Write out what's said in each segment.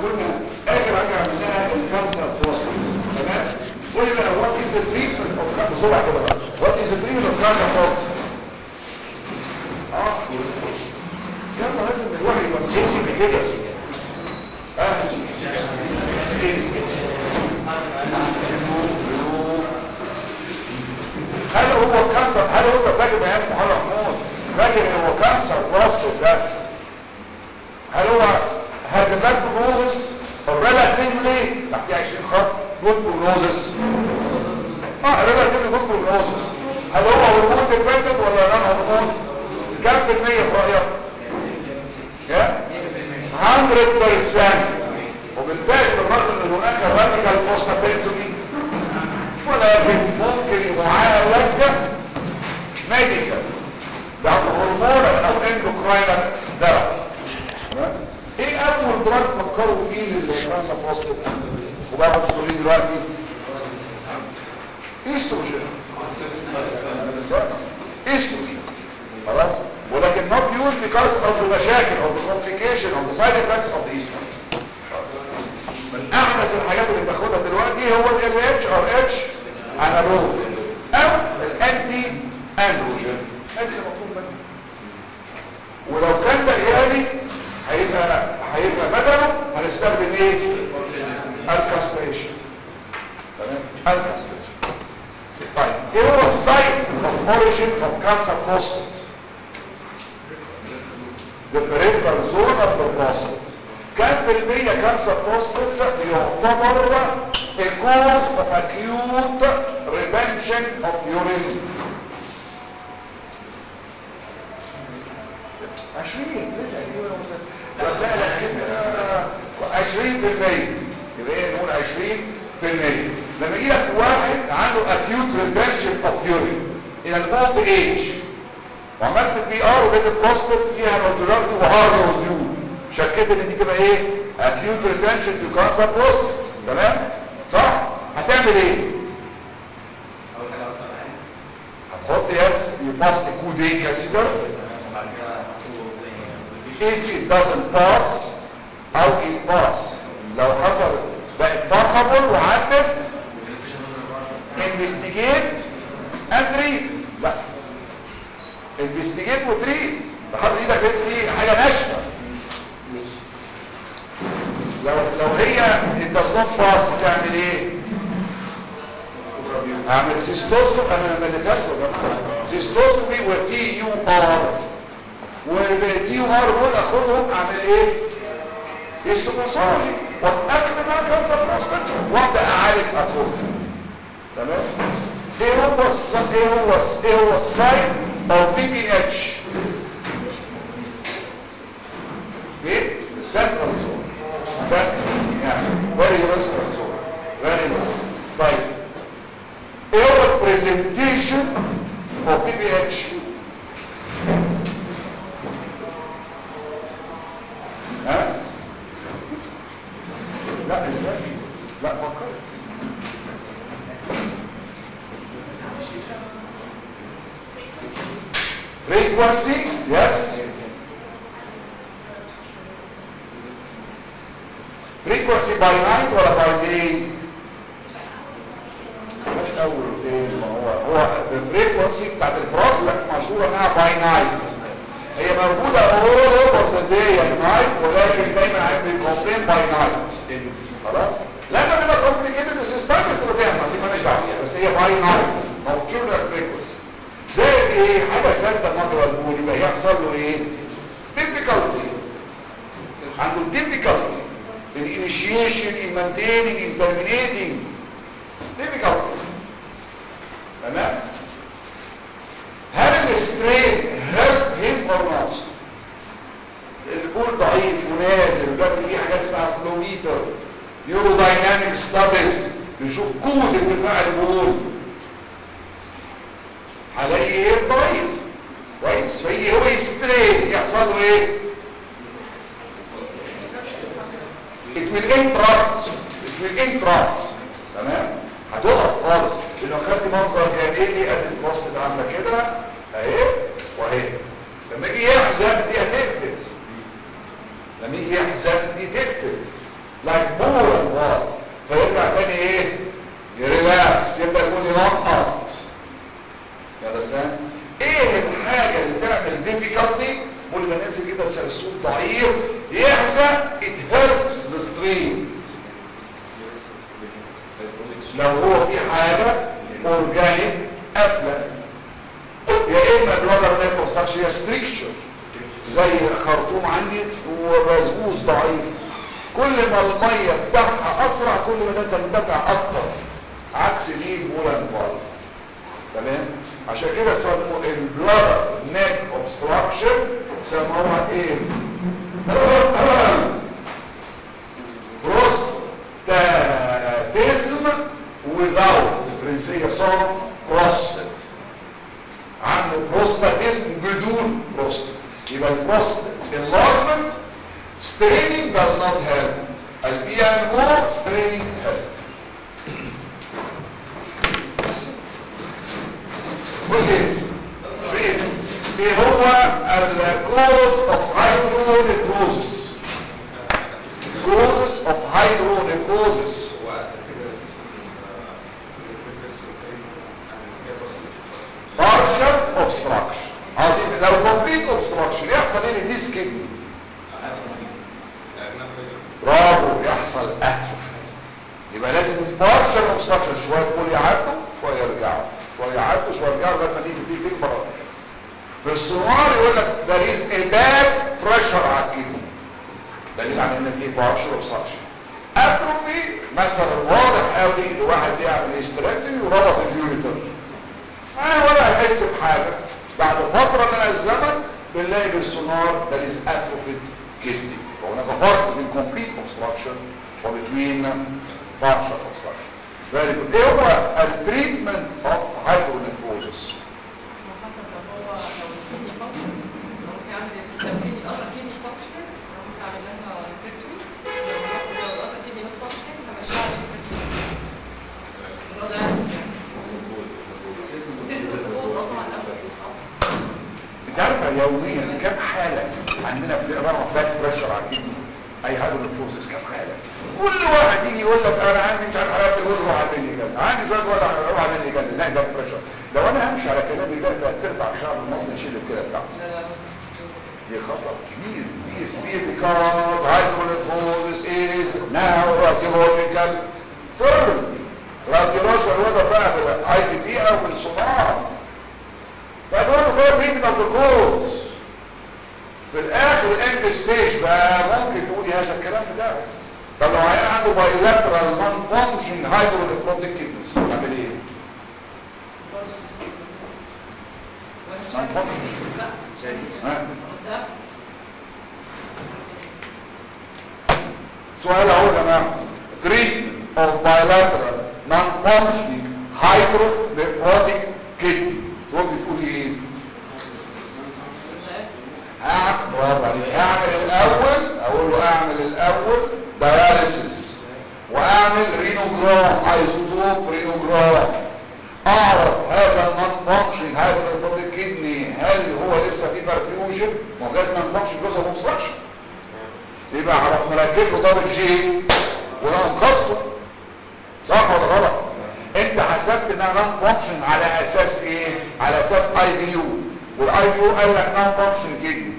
قلنا اخر حاجه عملناها الكانسر بروستات تمام قول لي بقى وات از ذا تريتمنت اوف كانسر بسرعه كده بقى وات از ذا تريتمنت اوف كانسر بروستات اه يلا لازم الواحد يبقى مسيطر كده اه هل هو كانسر هل هو فاكر بيان محمد محمود فاكر هو كانسر بروستات ده هل هو has a bad prognosis or relatively تحت 20 خط good prognosis اه relatively good prognosis هل هو هرمون dependent ولا نون هرمون كم في المية في رأيك يا 100% وبالتالي بالرغم ان هناك راديكال بوستابيلتومي ولكن ممكن يعالج ميديكال هرمون او اندوكراينال ثيرابي ايه اول دراج فكروا فيه للكانسر بروستات وبقى مصرين دلوقتي استروجين استروجين خلاص ولكن not used because of the مشاكل of the complication of the side effects of the estrogen من احدث الحاجات اللي بناخدها دلوقتي هو ال LH او H انالوج او الانتي اندروجين ادي مطلوب منه ولو كان ده غالي هيبقى هيبقى بدله هنستخدم ايه الكاستريشن تمام الكاستريشن طيب ايه هو السايت اوف اوريجين اوف كانسر بروستات the peripheral zone of the prostate كم في المية كانسر بروستات يعتبر a cause of acute retention of urine عشرين ليه تقريبا لك كده عشرين في المية يبقى ايه نقول عشرين في المية لما يجي لك واحد عنده acute retention of urine الى الاولد ايج وعملت بي ار وبين البروستات فيها نودولاريتي وهارد ريفيو شكيت ان دي تبقى ايه acute retention to cancer prostate تمام صح هتعمل ايه اول حاجه اصلا يعني هتحط يس يباس كودين كاسيدر وبعد كده هحطه زي if it doesn't pass او it pass لو حصل بقت possible وعدت investigate and treat لا investigate وتريد تحط ايدك في حاجه ناشفه لو لو هي it does not pass تعمل ايه اعمل سيستوسكوب انا ما مليتهاش يا جماعه سيستوسكوبي وتي يو ار والتي يو ار دول اخدهم اعمل ايه هيستوباثولوجي واتاكد انها كانسر بروستات وابدا اعالج اتروفي تمام ايه هو الس... ايه هو الس... ايه هو الساين او بي بي اتش ايه السنترال زون سنترال يعني فيري ويسترن زون فيري طيب ايه هو البرزنتيشن اوف بي بي اتش ها لا ازاي لا فكر frequency yes frequency by night ولا by day مش اول day ما هو هو الفريكونسي بتاعت البروستات مشهوره انها باي نايت هي موجوده all over the day and night ولكن دايما عندي كومبلين باي نايت خلاص لما تبقى كومبليكيتد بسيستايتس تبقى تعمل دي مالهاش دعوه بيها بس هي باي نايت موجوده الفريكونسي زائد ايه حاجه سادة مجرى البول يبقى يحصل له ايه difficulty عنده difficulty in initiation in maintaining in terminating difficulty تمام هل السترين help him or not البول ضعيف ونازل دلوقتي في حاجه اسمها فلوميتر نيورودايناميك ستاديز بنشوف قوه اندفاع البول هلاقي ايه ضعيف كويس فيجي هو يسترين يحصل له ايه it will interrupt it will interrupt تمام هتقف خالص لو خدت منظر جانبي قد البوست ده عامله كده اهي واهي لما يجي يحزن دي هتقفل لما يجي يحزن دي تقفل لايك بول اند وال فيرجع تاني ايه يريلاكس يبدا يكون ينقط يا بستان ايه الحاجه اللي تعمل ديفيكالتي كل ما نازل كده سرسوب ضعيف يحزق it helps the stream لو هو في حاجه اورجانيك قافله يا اما الوتر ما يوصلش هي ستريكشر زي خرطوم عندي وبزبوز ضعيف كل ما الميه تفتحها اسرع كل ما ده تنبتع اكتر عكس دي بولان فالف تمام عشان كده سموا البلاد نيك اوبستراكشن سموها ايه بروستاتيزم without الفرنسيه صار بروستات عنده بروستاتيزم بدون بروستات يبقى البروستات enlargement straining does not help البي ان او straining help وليه فين ايه هو الكوز اوف هايدرونيكروزس كوزس اوف هايدرونيكروزس هو accepted partial obstruction عظيم لو complete obstruction يحصل ايه لديس كدني برافو يحصل اتروفي يبقى لازم البارشال اوبستراكشن شويه تقول يعدوا شويه يرجعوا شويه يعدوا شويه يرجعوا لغايه ما تيجي تيجي تكبر في السونار يقول لك ده از a bad pressure على الكدني دليل على ان في بارشال اوبستراكشن اتروفي مثلا واضح قوي لواحد بيعمل استراكتومي وربط اليوريتر انا ولا هيحس بحاجه بعد فتره من الزمن بنلاقي بالسونار ده از اتروفيد كدني وهناك فرق بين complete obstruction وبين partial obstruction very good ايه هو التريتمنت اوف هايدرونيفروزس حسب لو هو لو الكدني فانكشن ممكن اعمل لو الكدني الاذر كدني فانكشن ممكن اعمل لها فيكتوري لو لو الاذر كدني نوت فانكشن همشيها على فيكتوري الموضوع ده يعني وتقدر تبوظ طبعا نفسك انت عارفه يوميا كم حاله عندنا بنقراها باك بريشر على الكدني اي هايدرونيفروزس كم حاله كل واحد يجي يقول لك انا عندي مش عارف حالات الوزن روح اعمل لي كذا عندي شويه وجع روح اعمل لي كذا لا باك بريشر لو انا همشي على كلامي ده ثلاث ارباع الشعب المصري يشيل الكلى بتاعته لا لا دي خطر كبير كبير كبير because hydronephrosis is now radiological term radiological وده بقى بالاي بي بي او بالسونار فدول كده treatment of the cause في الاخر الاند ستيج بقى ممكن تقولي هذا الكلام بتاعه طب لو عيان عنده bilateral non-functioning hydronephrotic kidneys نعمل ايه؟ ها؟ سؤال اهو يا جماعه treatment of bilateral non-functioning hydronephrotic kidney تقولي تقولي ايه؟ هعمل برافو عليك هعمل الاول اقول له اعمل الاول دياليسيس واعمل رينوجرام ايزوتوب رينوجرام اعرف هذا النون فانكشن هايدروفوبيك كدني هل هو لسه في برفيوجن ما هو جاز نون فانكشن جزء اوبستراكشن يبقى هروح مركب له دبل جي ولا انقذته صح ولا غلط انت حسبت انها نون فانكشن على اساس ايه على اساس اي بي يو والاي بي يو قال لك نون فانكشن كدني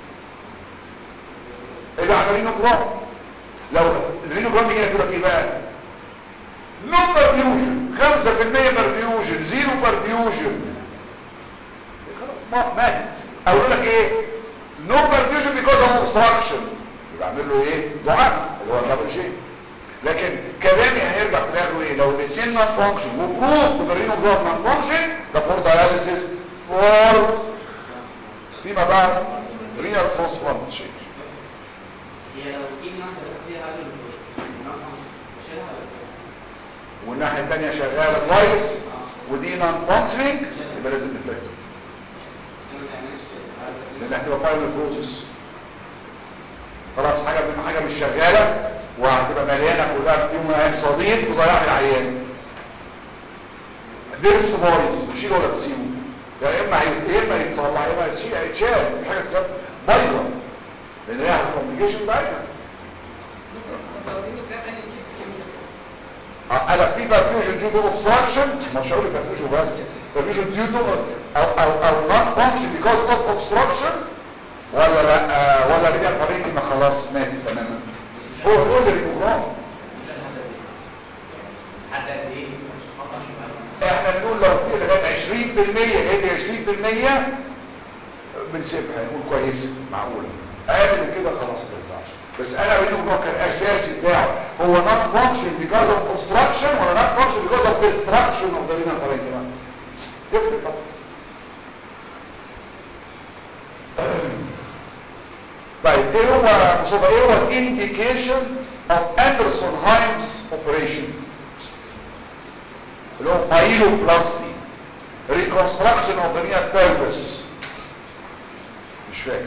يبقى على رينوجرام لو الرينوجرام يجي لك ايه بقى نو برفيوجن 5% برفيوجن زيرو برفيوجن خلاص ما ماتت او يقول لك ايه نو برفيوجن بيكوز اوف اوبستراكشن يبقى اعمل له ايه دعاء اللي هو دبل شيء لكن كلامي هيرجع في الاخر ايه لو الاثنين نون فانكشن وبروف بالرينوجرام نون فانكشن ده فور داياليسيس فور فيما بعد ريال ترانسفورميشن هي لو كيمي واحدة بس فيها هذا الفلوس بشيلها ولا والناحيه الثانيه شغاله كويس ودي نون فانكشنينج يبقى لازم نفكر عشان ما تعملش هذا لان هتبقى بايلوفروزس خلاص حاجه من حاجه مش شغاله وهتبقى مليانه كلها في يوم عين صديق وضيع لي العيان ضرس بايظ تشيله ولا تسيبه يا اما هي- يا اما يتصلح يا اما يتشيل هيتشال مش حاجه تسبب بايظه لان هي كومبليكيشن بتاعتها دوريني قال لك في perfusion due to obstruction مش هقول perfusion بس perfusion due to او او او non function because of obstruction ولا لا آه ولا رجع طريقي ما خلاص مات تماما هو يقول لي ريموجرام حد قد ايه مش فقط شويه احنا بنقول لو في لغايه 20% هي 20% بنسيبها نقول كويسه معقوله اقل من كده خلاص ما تنفعش بس انا اريد البلوك الاساسي بتاعه هو not function because of obstruction ولا not function because of destruction of the renal parenchyma يفرق طبعا طيب ايه هو مصطفى ايه هو indication of Anderson Hines operation اللي هو بايلوبلاستي reconstruction of the renal pelvis مش فاكر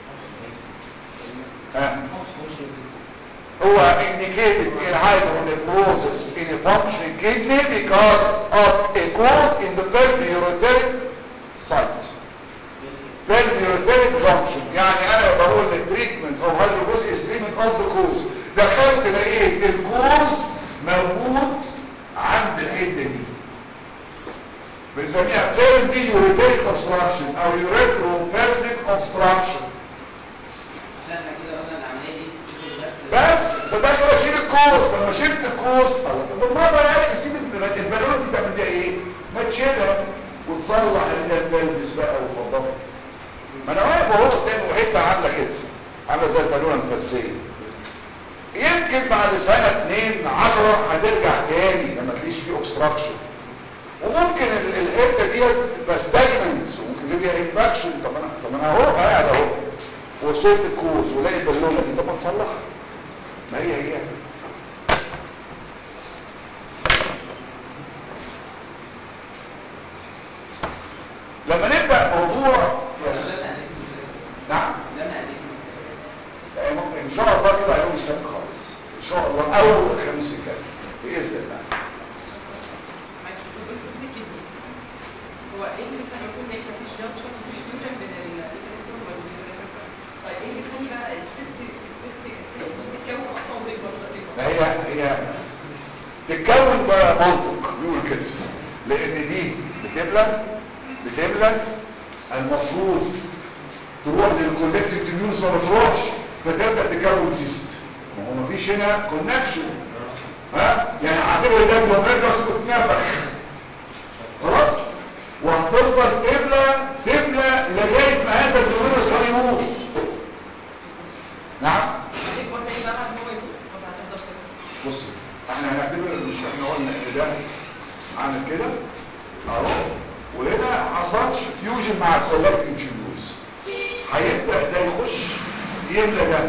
ها هو indicated in hydronephrosis in a functioning kidney because of a cause in the pelviureteric site pelviureteric junction يعني انا بقول التريتمنت او هيدروجوز is treatment of the cause دخلت لقيت الكوز موجود عند الحته دي بنسميها pelviureteric obstruction او uretropelvic obstruction عشان احنا كده قلنا العمليه دي بس بس بدخل اشيل الكوز لما شلت الكوز بالمره يعني سيب البالونه دي تعمل بيها ايه ما تشيلها وتصلح البلبس بقى وتفضلها ما انا واقف اهو قدامي وحته عامله كده عامله زي البالونه المفسيه يمكن بعد سنه اتنين عشرة هترجع تاني لما تلاقيش فيه اوبستراكشن وممكن ال- الحته ديت بستجمنت وممكن يجيب ليها انفكشن طب انا طب انا اهو قاعد اهو وشلت الكوز ولاقي البالونه دي طب ما تصلحها ما هي هي لما نبدا موضوع يس نعم يعني ممكن ان شاء الله كده يوم السبت خالص ان شاء الله اول الخميس الجاي باذن الله معلش بتقول سيستم كدني هو ايه اللي بيخلي يكون ماشي مفيش جنكشن مفيش فيوجن بين الكترون والميزوليتر طيب ايه اللي بيخلي بقى السيست السيست السيست دي تتكون اصلا وتكبر تقريبا ما هي هي تتكون بقى منطق بيقول كده لان دي بتملى بتملى المفروض تروح للكونكتيف تيوبيولز ما بتروحش فتبدا تكون سيست ما هو مفيش هنا كونكشن ها يعني اعتبر ده بلوكيرس اتنفخ خلاص وهتفضل تملى تملى لغايه ما هذا البلوكيرس هيموت نعم هتكبر تاني بقى بعد ما هو يموت ولا هتفضل كده بص احنا هنعتبر مش احنا قلنا ان ده عامل كده اهو وهنا حصلش فيوجن مع الكولكتيف تيوبولز هيبدا ده يخش يملى ده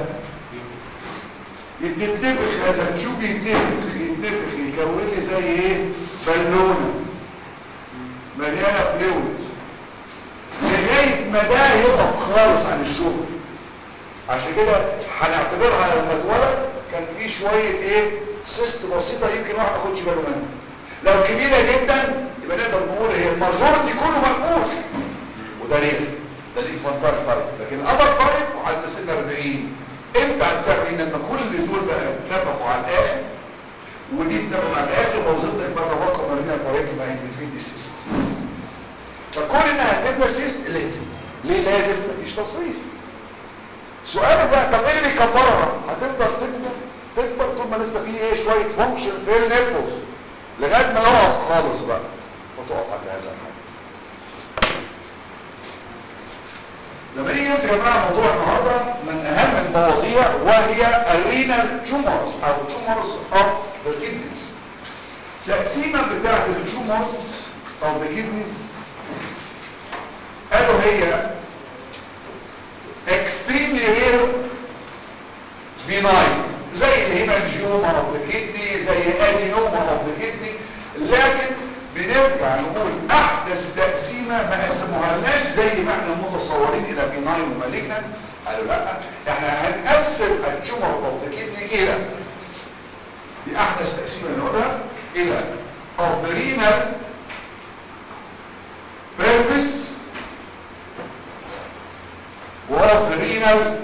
يتنتفخ هذا التيوب يتنفخ يتنفخ يكون لي زي ايه بالونه مليانه فلويد لغايه ما ده يقف خالص عن الشغل عشان كده هنعتبرها لما اتولد كان في شويه ايه سيست بسيطه يمكن واحد ما ياخدش باله منها لو كبيره جدا يبقى نقدر نقول هي الماجورتي كله منقوص وده ليه ده ليه فانتار طيب لكن الابر طيب وعند سن 40 امتى عند سن 40 لما كل دول بقى اتفقوا على الاخر ودي اتفقوا على الاخر وظلت بره رقم مرينا الطريق ما بين دي سيست فكون انها هتبقى سيست لازم ليه لازم مفيش تصريف سؤال بقى طب ايه اللي بيكبرها هتفضل تكبر تكبر طول ما لسه في ايه شويه فانكشن في النيبلز لغايه ما يقف خالص بقى وتقف عند هذا الحد لما نيجي نمسك يا جماعه موضوع النهارده من اهم المواضيع وهي الرينال تيومرز او تيومرز اوف ذا كيدنيز تقسيمه بتاعت التيومرز اوف ذا كيدنيز قالوا هي extremely rare benign زي الهيمانجيوما اوف ذا كيدني زي الادينوما اوف ذا كيدني لكن بنرجع نقول احدث تقسيمه ما قسموهالناش زي ما احنا متصورين الى بيناين ومالجنان قالوا لا احنا هنقسم التيومر اوف ذا كيدني الى دي احدث تقسيمه نقولها الى of the renal pelvis وفي الرينال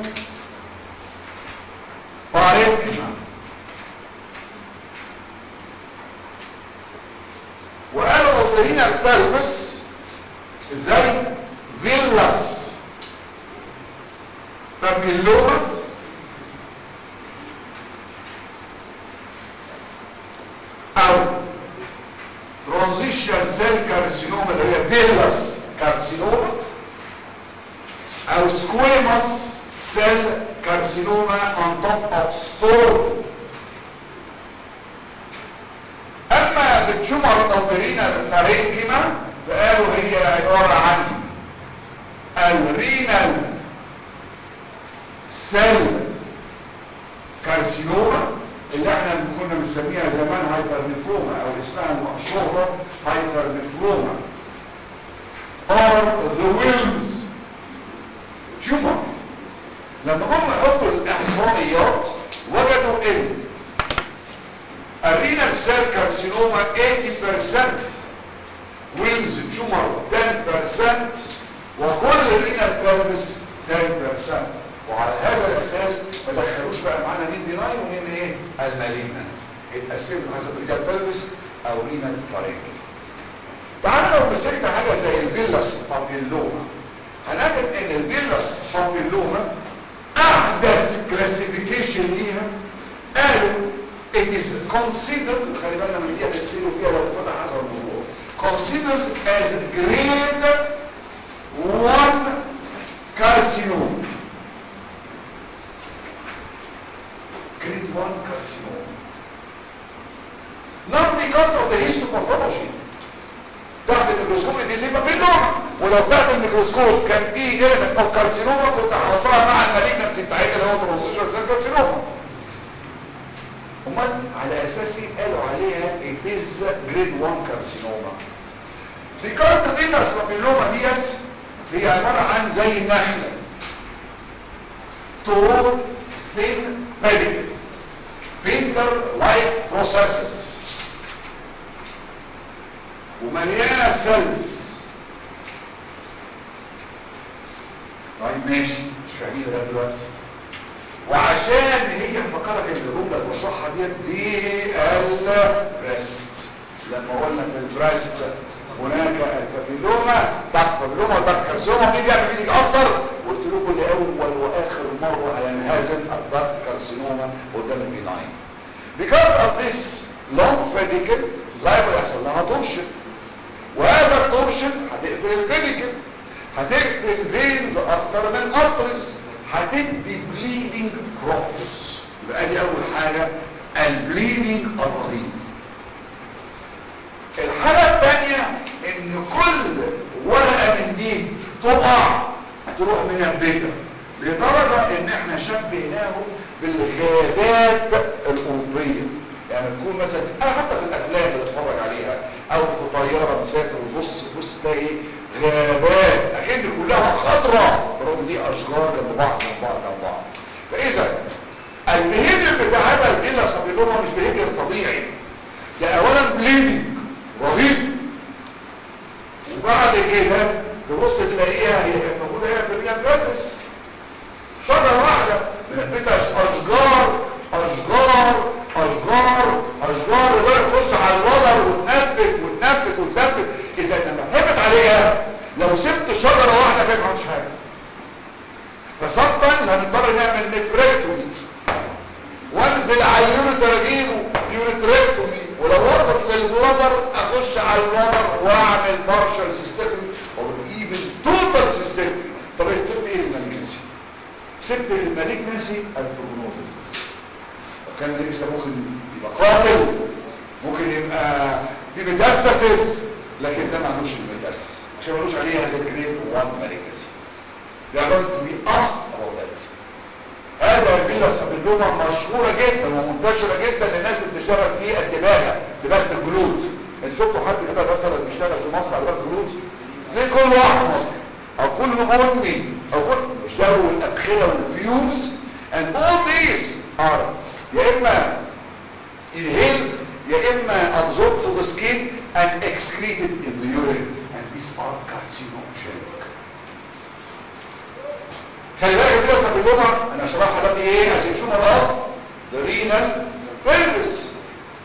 parenchyma of the renal pelvis زي فيلاس بابيلوما او ترانزيشنال سيل كارسينوما اللي هي فيلاس كارسينوما او سكويموس سيل كارسينوما on top of stone اما بالتشومر او برينا البارينكيما فقالوا هي عبارة عن الرينال سيل كارسينوما اللي احنا كنا بنسميها زمان هايبرنفروما او اسمها المشهورة هايبرنفروما or the Wilms tumor لما هم يحطوا الاحصائيات وجدوا ان الرينال سيل كارسينوما 80% ويلمز تيومر 10% وكل الرينال بيرمس 10% وعلى هذا الاساس ما دخلوش بقى معانا مين بيناين ومين ايه المالينانت اتقسموا حسب رينال بيرمس او رينال بارينكل تعالى لو مسكنا حاجه زي الفيلاس بابيلوما هنجد ان الفيلاس بابيلوما احدث كلاسيفيكيشن ليها قالوا it is considered خلي بالنا من دي هتتسيروا فيها لو فتح حسب الموضوع considered as grade 1 carcinoma grade 1 carcinoma not because of the histopathology تحت الميكروسكوب دي سيبا بينهم ولو تحت الميكروسكوب كان في element of carcinoma كنت هحطها مع المالجنسي بتاعتها اللي هو ترانزيشن سيل كارسينوما امال على اساس ايه قالوا عليها it is grade 1 carcinoma because the venous papilloma ديت هي عبارة عن زي النخلة tall thin pedicle finger like processes ومليانة سيلز طيب ماشي مش فاهمين ده دلوقتي وعشان هي فكرك ان الجمله اللي بشرحها ديت دي البريست لما قلنا في البريست هناك البابيلوما تحت بابيلوما وتحت كارسينوما مين بيعمل ايدك اكتر قلت لكم لاول واخر مره هينهزم الضغط كارسينوما قدام البيناين because of this long pedicle liable يحصل لها تورشن وهذا التورشن هتقفل البيديكل هتقفل فينز اكتر من ارترز هتدي بليدنج بروفيس يبقى دي اول حاجة البليدنج الرهيب الحاجة الثانية ان كل ورقة من دي تقع تروح من البيتر لدرجة ان احنا شبهناهم بالغابات الاوروبية يعني تكون مثلا انا حتى في الافلام اللي اتفرج عليها او في طيارة مسافر وبص بص تلاقي غابات اكيد كلها خضراء رغم دي اشجار جنب بعض جنب بعض جنب بعض فاذا البيهيفير بتاع هذا الفيلاس بابيلوما مش بيهيفير طبيعي ده اولا بليدنج رهيب وبعد كده تبص تلاقيها هي كانت موجوده هنا في الريال بيرفس شجره واحده بتبقى اشجار اشجار اشجار اشجار لدرجه تخش على الرادر وتنبت وتنبت وتنبت اذا لما ثبت عليها لو سبت شجره واحده فيها ما عملتش حاجه فسبتنز هنضطر نعمل نفركتومي وانزل على اليوريتر اجيبه يوريتريكتومي ولو وصلت للبلادر اخش على البلادر واعمل بارشل سيستم او ايفن توتال سيستم طب سبت ايه المالجنسي سبت المالجنسي البروجنوزس بس وكان لسه ممكن يبقى قاتل ممكن يبقى في ميتاستاسيس لكن ده ما عندوش الميتاستاسيس عشان ملوش عليها غير جريد 1 مالجنسي They are going to be asked about that. هذا الفيلاس بابيلوما مشهورة جدا ومنتشرة جدا للناس اللي بتشتغل في الدباغة دباغة الجلود انت شفتوا حد كده مثلا بيشتغل في مصنع دباغة الجلود تلاقي كله احمر او كله بني او كله بيشتغلوا الادخلة والفيومز and all these are يا اما inhaled يا اما absorbed to the skin and excreted in the urine and these are carcinogenic خلي بالك الفيروس بابيلوما انا شرحها دلوقتي ايه عشان تشوفوا الارض the renal pelvis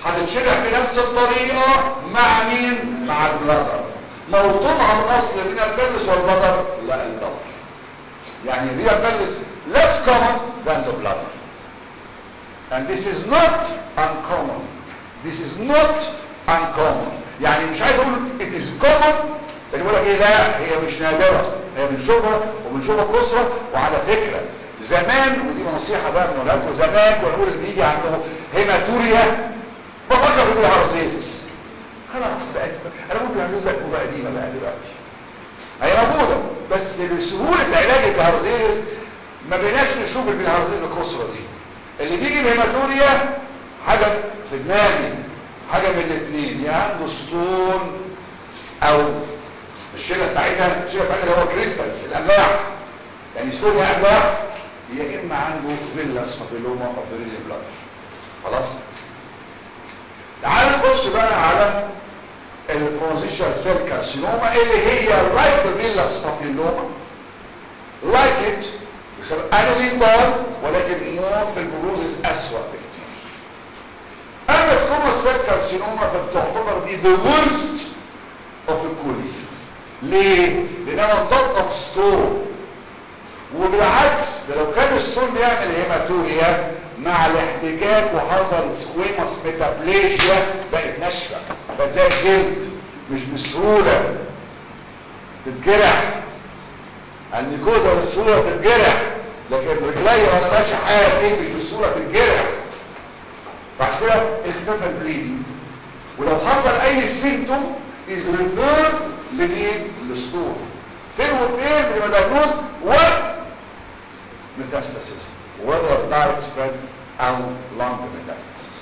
هتتشرح بنفس الطريقة مع مين؟ مع البلادر موطنها الاصل من البلس والبلدر لا البلدر يعني هي البلس less common than the bladder and this is not uncommon this is not uncommon يعني مش عايز اقول it is common لكن بقول لك ايه لا هي مش نادرة هي بنشوفها وبنشوفها كسرة وعلى فكرة زمان ودي نصيحة بقى من ولادكم زمان كنا نقول اللي بيجي عنده هيماتوريا بفكر في الهارسيسس خلاص بقت انا ممكن الهارسيسس بقت موضة قديمة بقى دلوقتي هي موجودة بس لسهولة علاج الهارسيسس ما بقيناش نشوف الهارسيسس الكسرة دي اللي بيجي بهيماتوريا حاجة في دماغي حاجة من الاثنين يا عنده ستون او الشيلة بتاعتها الشيلة بتاعتها اللي هو كريستالز الاملاح يعني ستون يا املاح يا اما عنده فيلاس بابيلوما او بريلي بلاد خلاص تعال نخش بقى على البروزيشن سيل كارسينوما اللي هي لايك فيلاس بابيلوما لايك ات بسبب انالين بار ولكن مور في البروزيس اسوأ بكتير اما سكوما سيل كارسينوما فبتعتبر دي the worst of الكل ليه؟ لانها ضغط اوف ستون وبالعكس ده لو كان الستون بيعمل هيماتوريا مع الاحتكاك وحصل سكويموس ميتابليشيا بقت ناشفه بقت زي الجلد مش بسهوله تتجرح النيكوزا بسهوله تتجرح لكن رجلي وانا ماشي حياتي مش بسهوله تتجرح بعد كده اختفى البليدنج ولو حصل اي سيمتوم از ريفير لمين للستور فين وفين من المدايجنوز و metastasis whether direct spread او long metastasis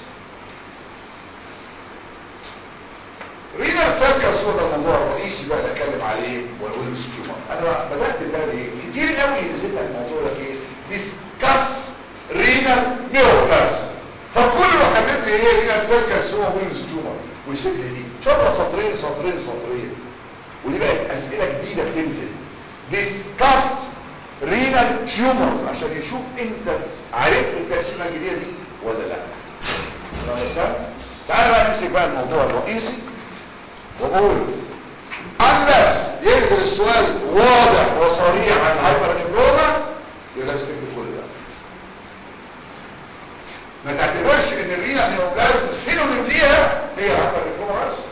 رينا سيل كارسوما ده الموضوع الرئيسي بقى اللي اتكلم عليه واقول الستيومر انا بدات بقى ايه كتير قوي نسيت الموضوع ده ايه ديسكاس رينال نيوبلاسم فكله كاتب لي ايه رينا سيل كارسوما والستيومر ويسيب لي دي شرح سطرين سطرين سطرين ودي بقت اسئله جديده بتنزل ديسكاس رينال تيومرز عشان يشوف انت عرفت التقسيمه الجديده دي ولا لا understand تعال بقى نمسك بقى الموضوع الرئيسي وقول unless ينزل السؤال واضح وصريح عن الهايبر نيفروما يبقى لازم تكتب كل ده ما تعتبرش ان الرينا نيوبلازم سينونيم ليها هي الهايبر نيفروما بس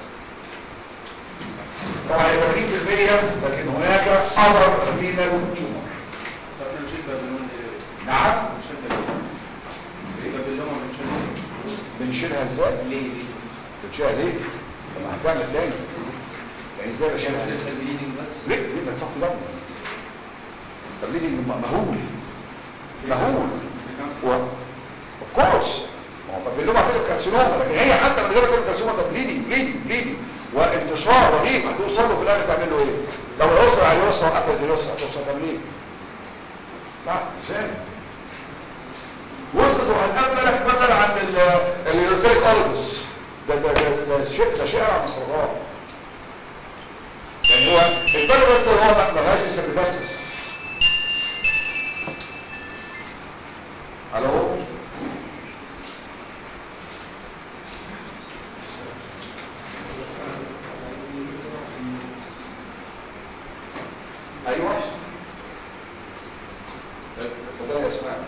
طبعا هي 80% لكن هناك امر رينال تيومر احنا نشيل بابلون نعم نشيل بابلون بابلون بنشيل بنشيلها ازاي ليه ليه بنشيلها ليه طب ما هتعمل تاني يعني ازاي بشيلها عشان البليدنج بس ليه ليه ده صف دم طب ليه دي مهول مهول و اوف كورس ما هو بيقولوا على كارسينوما لكن هي حتى من غير ما تعمل كارسينوما ده بليدنج بليدنج بليدنج وانتشار رهيب هتوصل له في الاخر تعمل له ايه لو اليسرى على اليسرى وقفلت اليسرى هتوصل تمرين لا ازاي وصلت وهتقابل لك مثلا عند اليوتيك اولبس ده ده ده ده شيء ده شارع مصرات يعني هو الفرق بس هو ما ما غاش سيرفيسس الو ايوه اتفضل يا اسماء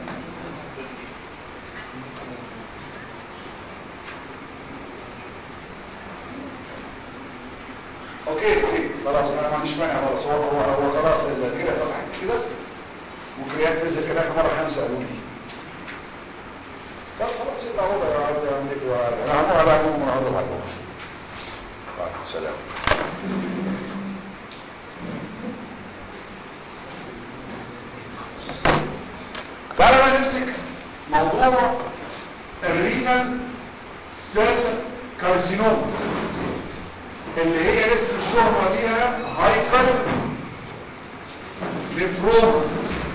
اوكي اوكي خلاص انا ما عنديش مانع خلاص هو هو هو خلاص الكلى فتحت كده وكريات نزل كده مره خمسه قالوا لي طب خلاص يبقى هو يعمل ايه انا هعمل على عموم النهارده بعد بكره طيب سلام تعالى بقى نمسك موضوع الرينال سيل كارسينوما اللي هي اسم الشهرة ليها هايبر نفروما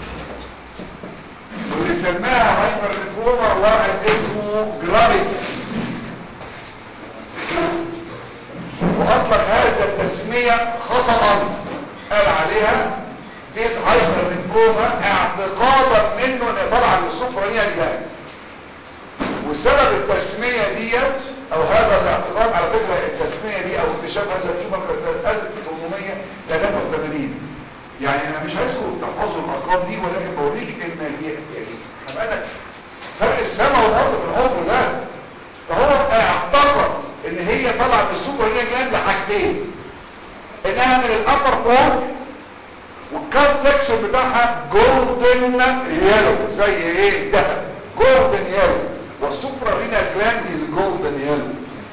واللي سماها هايبر نفروما واحد اسمه جرافيتس واطلق هذا التسمية خطأ قال عليها ديس هايبر نفروما اعتقادا منه ان طبعا الصفرة ليها جهاز وسبب التسمية ديت او هذا الاعتقاد على فكرة التسمية دي او اكتشاف هذا الجمل كانت سنة 1883 يعني انا مش عايزكم تحفظوا الارقام دي ولكن بوريك الماليات يعني هبقى فرق السماء والارض في العمر ده فهو اعتقد ان هي طالعه من السوبر ليج جلاند لحاجتين انها من الابر بول والكات سكشن بتاعها جولدن يلو زي ايه دهب جولدن يلو والسوبرا رينا جلاند از جولدن يلو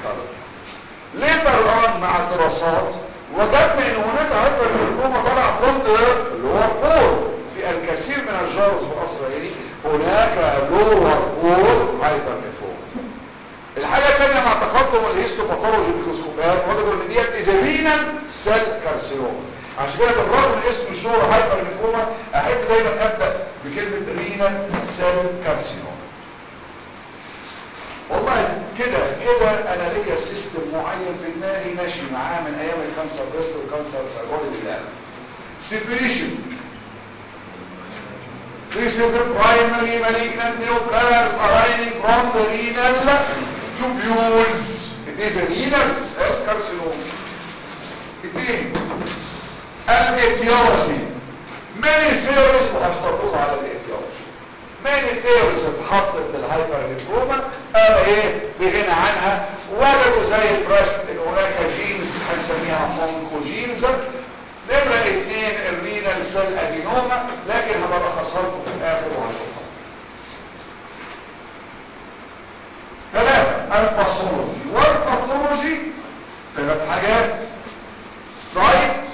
ليتر اون مع الدراسات وجدنا ان هناك هايبر ميكروما طالع بلوند اللي هو بول في الكثير من الجارز في الاسرائيلي هناك لور بول هايبر ميكروما الحاجة الثانية مع تقدم الهيستوباثولوجي الميكروسكوبات وجدوا ان ديت از رينال سيل كارسينوما عشان كده بالرغم من اسم الشهرة هايبر ميكروما احب دايما ابدا بكلمة رينال سيل كارسينوما والله كده كده انا ليا سيستم معين في دماغي ماشي معاه من ايام الكانسر بريست والكانسر سيرولي للاخر definition This is a primary malignant neoplasm arising from the renal tubules. It is a renal cell carcinoma. اثنين الاتيولوجي many theories وهشتغلوا على الاتيولوجي many theories اتحطت للهايبر نيفروما قال ايه في غنى عنها وجدوا زي البريست ان هناك جينز هنسميها اونكوجينز نمرة اثنين الرينال سيل ادينوما لكن هبقى بخصها لكم في الاخر وهشوفها ثلاثة الباثولوجي والباثولوجي ثلاث حاجات سايت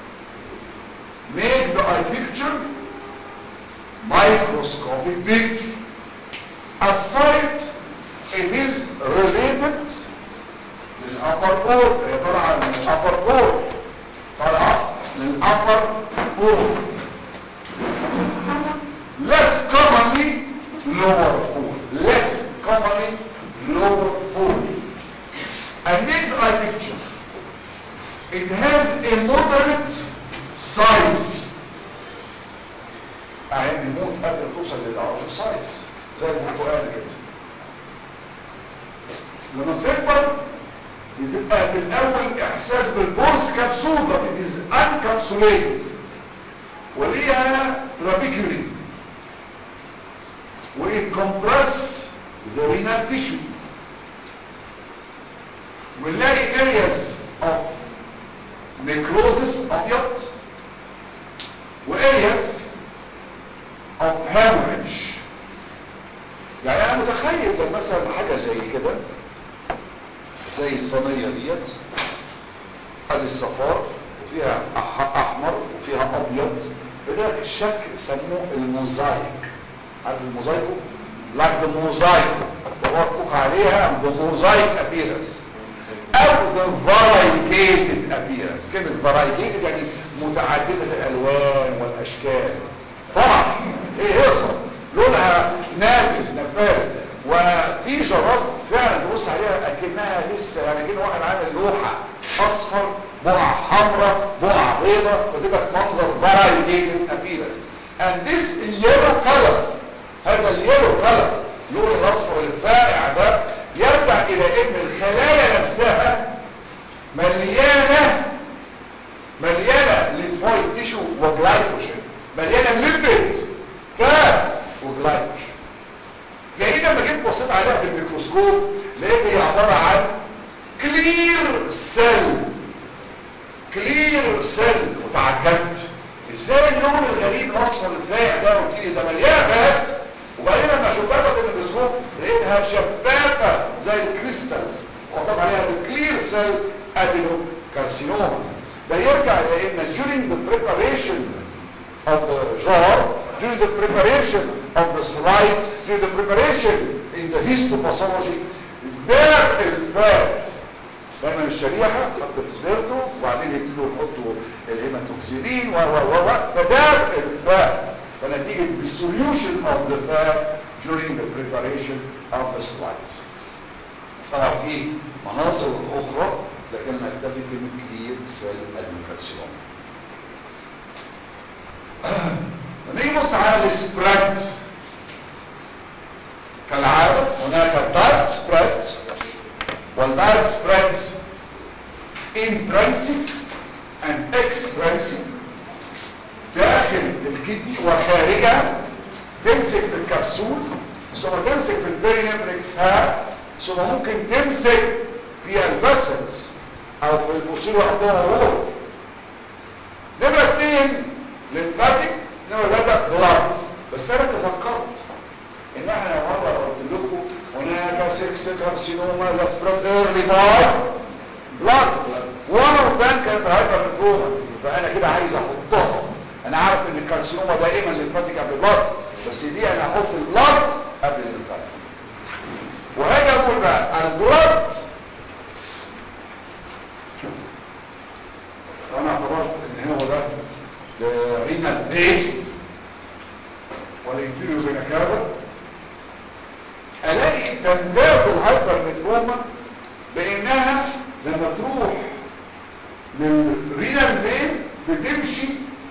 made by picture microscopic picture a site it is related للأبر بول هي طالعة من الأبر بول طالعة من الأبر بول less commonly lower bone less commonly lower bone and then I picture it has a moderate size يعني بيموت قبل ما توصل للارج سايز زي البرتقال كده لما بتكبر بتبقى في الاول احساس بالفورس كبسولة it is uncapsulated وليها trabeculae وإت compress the renal tissue ونلاقي areas of necrosis ابيض وareas of hemorrhage يعني انا متخيل لو مثلا حاجة زي كده زي الصينية ديت ادي الصفار وفيها أح- احمر وفيها ابيض فده الشكل سموه الموزايك عارف الموزايكو like the mosaic توقق عليها the mosaic appearance او the variegated appearance كلمة variegated يعني متعددة الالوان والاشكال طبعا هي هيصة لونها نافذ نفاذ وفي جرات فعلا تبص عليها اكنها لسه يعني كأن واحد عامل لوحة اصفر بقع حمراء بقع بيضاء فتبقى منظر variegated appearance and this yellow color هذا اليلو كلر اللون الاصفر الفائع ده يرجع الى ان الخلايا نفسها مليانه مليانه ليمفويد تيشو وجلايكوجين مليانه ليبيدز فات وجلايكوجين يعني لما جيت بصيت عليها في الميكروسكوب لقيت هي عباره عن كلير سيل كلير سيل وتعجبت ازاي اللون الغريب الاصفر الفايع ده قلت لي ده مليانه فات وبعدين لما شفتها تحت الميكروسكوب لقيتها شفافه زي الكريستالز وقطعت عليها بالكلير سيل ادينو كارسينوما ده يرجع الى ان during the preparation of the jar during the preparation of the slide during the preparation in the histopathology ازداد الفات دايما الشريحة حط سبيرتو وبعدين يبتدوا يحطوا الهيماتوكسيلين و و و و فداب الفات فنتيجة dissolution of the fat during the preparation of the slides طبعا في مناظر اخرى لكن انا اكتفي كلمة كلير سيل الكالسيوم لما نيجي نبص على السبريد كالعادة هناك direct spread والdirect spread intrinsic and extrinsic داخل الكدني وخارجها تمسك في الكبسول ثم تمسك في البرينفريك فات ثم ممكن تمسك في البسلز او في المصير وحدها روح نمرة اتنين للفاتك نمرة ثلاثة بلاد بس انا تذكرت ان احنا مرة قلت لكم هناك سكس كارسينوما لا سبريد ايرلي باي بلاد وانا قدام كانت هايبر نفروما فانا كده عايز احطها انا عارف ان الكارسينوما دائما للفاتك قبل البلاد بس دي انا احط البلاد قبل الليمفاتيك وهاجي اقول بقى البلاد وانا اعتبرت ان هو ده ده رينال فين والانفيريو فينا كابا الاقي تمتاز الهايبر نفروما بانها لما تروح للرينال فين بتمشي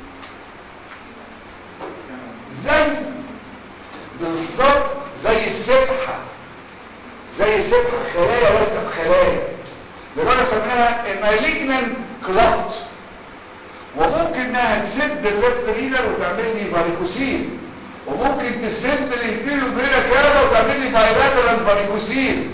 زي بالظبط زي السبحة زي سبحة خلايا لازقة بخلايا لدرجة سميناها مالجنانت كلوت وممكن انها تسد الليفت رينال وتعمل لي باريكوسين وممكن تسد الانفيريو فينا كذا وتعمل لي بايلاترال باريكوسين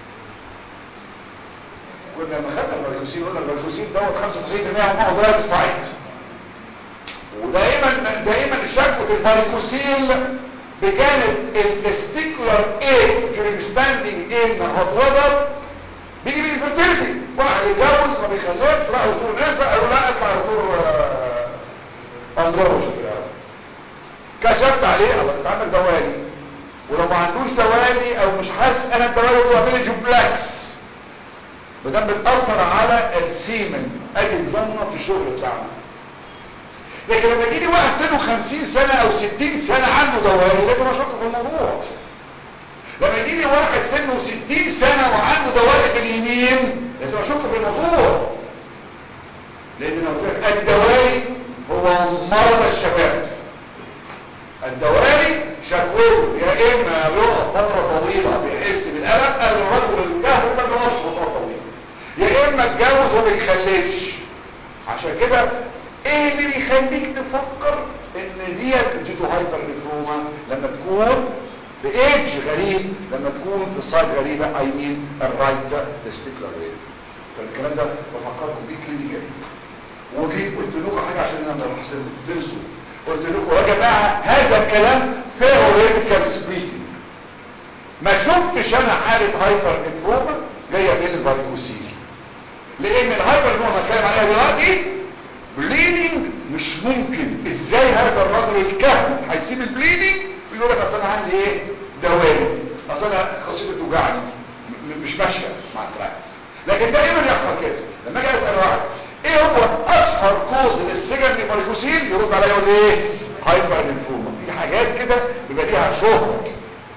كنا لما خدنا الباريكوسين قلنا الباريكوسين دوت 95% هم ضرر الصعيد ودائما دائما شكوى الباريكوسيل بجانب التستيكولار ايه during standing in hot weather بيجي بالفرتيلتي واحد يتجوز ما بيخلفش راح دكتور نساء قالوا لا اطلع دكتور اندروج في الاول كشفت عليه الله انت عندك دوالي ولو ما عندوش دوالي او مش حاسس انا الدوالي هو عامل جوبلاكس بدل بتاثر على السيمن ادي نظامنا في الشغل بتاعنا لكن لما يجي لي واحد سنه 50 سنه او 60 سنه عنده دوالي لازم اشك في الموضوع لما يجي لي واحد سنه 60 سنه وعنده دوالي في اليمين لازم اشك في الموضوع لان لو الدوالي هو مرض الشباب الدوالي شكوته يا اما يقعد فتره طويله بيحس بالالم قال الرجل الكهف ما بيقعدش فتره طويله يا اما اتجوز وما بيخلفش عشان كده ايه اللي بيخليك تفكر ان ديت جيتو هايبر نفروما لما تكون في ايدج غريب لما تكون في سايد غريبه اي مين الرايت تستيكولار ويف فالكلام ده بفكركم بيه كلينيكالي وجيت قلت لكم حاجه عشان انا ما بحسن تنسوا قلت لكم يا جماعه هذا الكلام ثيوريتيكال سبيكينج ما شفتش انا حاله هايبر نفروما جايه من الفاريكوسيل لان الهايبر نفروما بتكلم عليها دلوقتي بليدنج مش ممكن ازاي هذا الرجل الكهن هيسيب البليدنج ويقول لك اصل انا عندي ايه دوالي اصل انا خصيتي توجعني مش ماشيه مع البراكتس لكن دائما يحصل كده لما اجي اسال واحد ايه هو اشهر كوز للسجن لماركوسين يرد عليا يقول ايه هايبر نفروما في حاجات كده بيبقى ليها شهره كده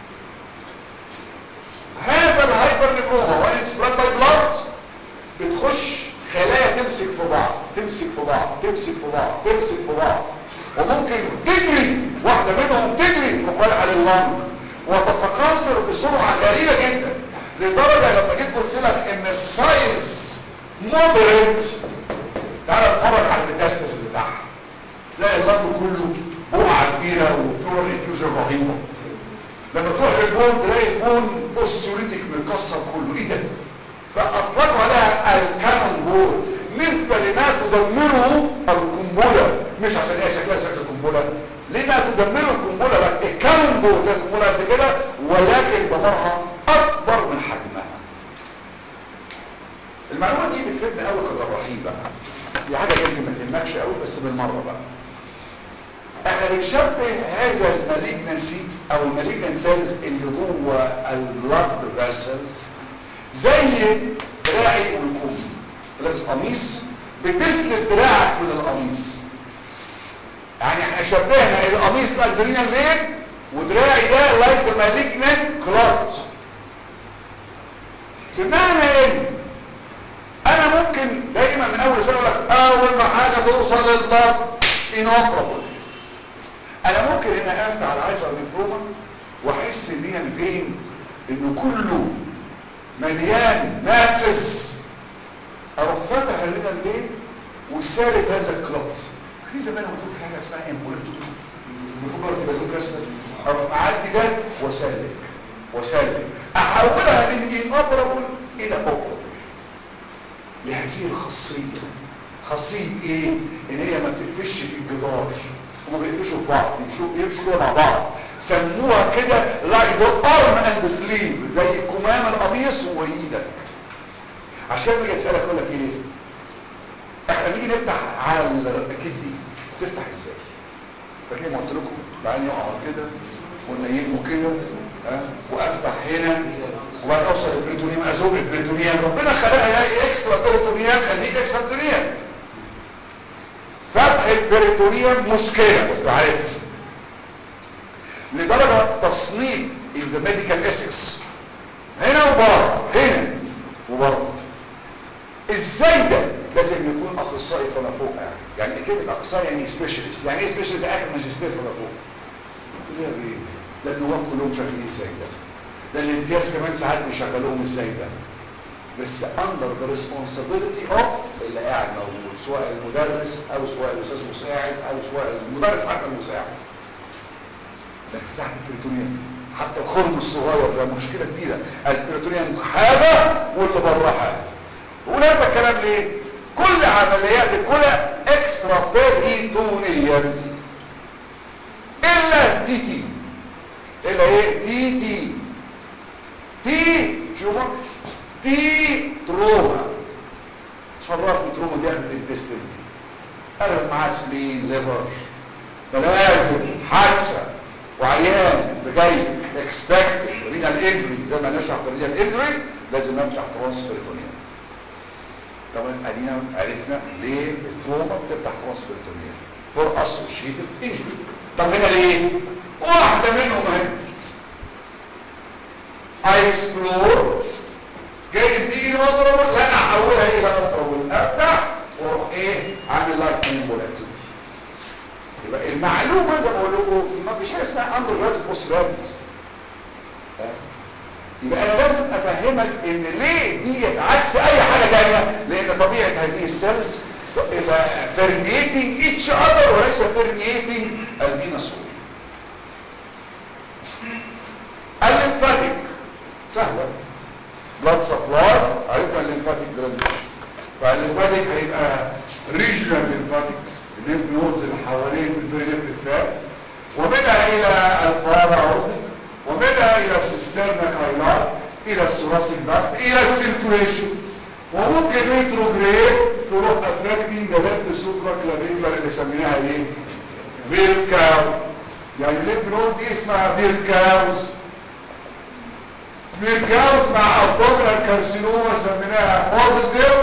هذا الهايبر نفروما وان سبريد باي بلاد بتخش خلايا تمسك في بعض تمسك في بعض تمسك في بعض تمسك في بعض وممكن تجري واحدة منهم تجري تروح رايحة لللنج وتتكاثر بسرعة غريبة جدا لدرجة لما جيت قلت لك ان السايز مودريت تعالى اتفرج على الميتاستس بتاعها تلاقي اللنج كله بقعة كبيرة وبلور انفيوجن رهيبة لما تروح للبون تلاقي البون اوستيوليتيك متكسر كله ايه ده فأطلقوا عليها الكانون بول نسبة لما تدمره القنبلة مش عشان هي شكلها شكل القنبلة لما تدمره القنبلة لا الكانون بول ده القنبلة قد كده ولكن دمرها أكبر من حجمها المعلومة دي بتفيدنا قوي كجراحين بقى دي حاجة يمكن ما تهمكش قوي بس بالمرة بقى احنا بنشبه هذا المالجنسي او المالجنان سيلز اللي جوه البلاد فيسلز زي دراعي والكم لابس قميص بتسند دراعك من القميص يعني احنا شبهنا القميص ده الجرينال فين ودراعي ده لايك ذا مالجنان كلوت بمعنى ايه انا ممكن دايما من اول سنه لك اول ما حاجه توصل للبلد انوبرابل انا ممكن هنا افتح على هايبر نفروما واحس ان هي الفين انه كله مليان ماسس اروح فاتح لنا الليل وسالت هذا الكلوت في زمان بتقول في حاجه اسمها امبوليتو المفروض تبقى له كسر اروح معدي ده واسلك واسلك احولها من انوبرابل الى اوبرابل لهذه الخاصيه خاصيه ايه ان هي ما تقفش في الجدار هما بيقفشوا في بعض يمشوا يمشوا كده مع بعض سموها كده لايك ارم اند سليف زي كمام القميص وايدك عشان كده باجي اسالك اقول لك ايه احنا نيجي نفتح على الكدني تفتح ازاي فاكر ما قلت لكم بعدين يقع كده ونيمه كده ها وافتح هنا وبعدين اوصل البريتونيوم ازوق البريتونيوم ربنا خلقها يا اكسترا بريتونيوم خليك اكسترا بريتونيوم فتح البريتونيوم مشكله بس عارف لدرجه تصنيف in the medical ethics هنا وبره هنا وبره ازاي ده لازم يكون اخصائي فما فوق قاعد يعني كلمه اخصائي يعني سبيشالست يعني ايه سبيشالست اخر ماجستير فما فوق ليه ايه ده النواب كلهم شغالين ازاي ده ده الامتياز كمان ساعات بيشغلوهم ازاي ده بس اندر ذا ريسبونسابيلتي اوف اللي قاعد موجود سواء المدرس او سواء الاستاذ المساعد او سواء المدرس حتى المساعد ده تحت البريتونيوم حتى الخرم الصغير ده مشكله كبيره البريتونيوم حاجه واللي بره حاجه وقول هذا الكلام ليه كل عمليات الكلى اكسترا بيريتونيا الا تي تي الا ايه تي تي تي شوفوا تي تروما شرف تروما دي اخذ الانتستين قلب معاه سبلين ليفر فلازم حادثه وعيان بجاي اكسبكت رينال انجري زي ما نشرح في رينال انجري لازم نفتح ترانسبيرتونيا طبعا ادينا عرفنا ليه التروما بتفتح ترانسبيرتونيا فور اسوشيتد انجري طب هنا ليه واحده منهم اهي اي اكسبلور جايز دي الاوبرابل لا احولها الى اوبرابل افتح واروح ايه عامل لايك امبولاكتومي يبقى المعلومه زي ما بقول لكم ما فيش حاجه اسمها اندر جراد بوست جراد يبقى انا لازم افهمك ان ليه دي عكس اي حاجه ثانيه لان طبيعه هذه السيلز permeating each other وليس permeating الفينوس الليمفاتيك سهله blood supply عرفنا الليمفاتيك درينج فالليمفاتيك هيبقى regional lymphatics الليمف نودز اللي حوالين البرينفريك فات ومنها الى البارا ومنها الى السيسترنا كايلار الى الثوراسيك داكت الى السيركوليشن وممكن ريتروجريد تروح افكتنج ذا ليفت سوبرا كلافيكولار اللي سميناها ايه فيركاو يعني الليمف نود دي اسمها فيركاوز فيركاوز مع ابدومينال كارسينوما سميناها بوزيتيف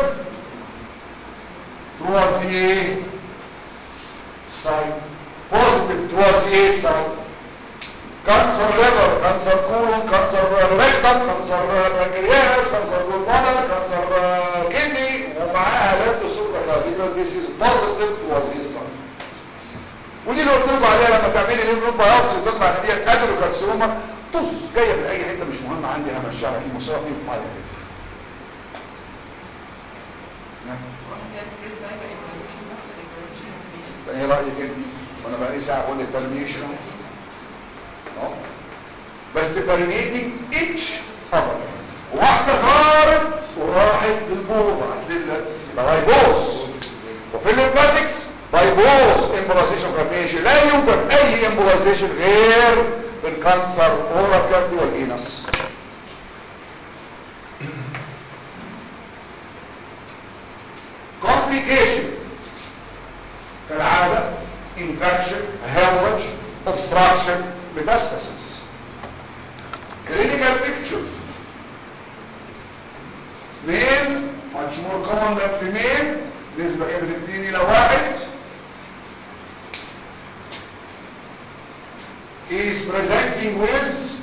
تروازيه سايت بوزيتيف تروازيه سايت كانسر ليفر كانسر كولون كانسر ريكتم كانسر بنكرياس كانسر جلبانر كانسر كدني ومعاها لابتو سوبرا كلافيكولار ديس از بوزيتيف تروازيه سايت ودي اللي قلت لكم عليها لما تعملي ليمف بايوبسي وتطلع ان دي ادروكارسينوما طز جايه من اي حته مش مهم عندي همشيها على ايه مصاب ايه وبعد كده ايه رايك انت وانا بقى لي ساعه اقول لك ترميشن اه بس ترميتي اتش اذر واحده طارت وراحت للبور راحت لل يبقى بايبوس وفي الليمفاتكس بايبوس امبولازيشن كارنيشن لا يوجد اي امبولازيشن غير بالكانسر اورا كارتي والجينس complication كالعادة infection hemorrhage obstruction metastasis clinical picture اثنين much more common than female نسبة كانت اتنين الى واحد is presenting with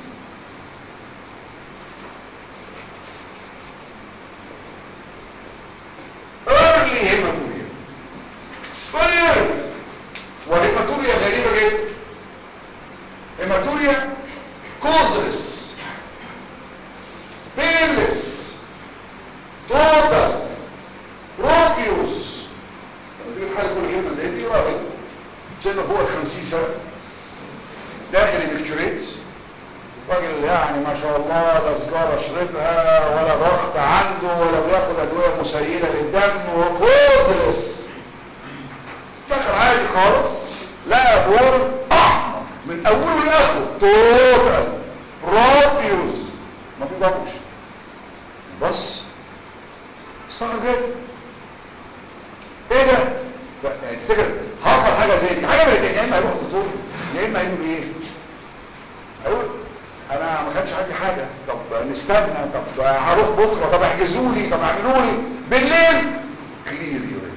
early hematuria very early وهيماتوريا غريبة جدا هيماتوريا causeless بيلس توتال بروفيوس دي الحاله كل كلمه زي دي راجل سنه فوق ال 50 سنه داخل البكتوريت راجل يعني ما شاء الله لا سجاره شربها ولا ضغط عنده ولا بياخد ادويه مسيله للدم وكوزلس دخل عادي خالص لقى بول احمر من اوله لاخره توتال بروفيوس ما بيضربوش بص استغرب جدا ايه ده؟ لا، يعني تفتكر حصل حاجه زي دي حاجه من الاثنين يا اما هيروح الدكتور يا اما هيقول ايه؟ هيقول انا ما كانش عندي حاجه طب نستنى طب هروح بكره طب احجزوا لي طب اعملوا لي بالليل كلير يورين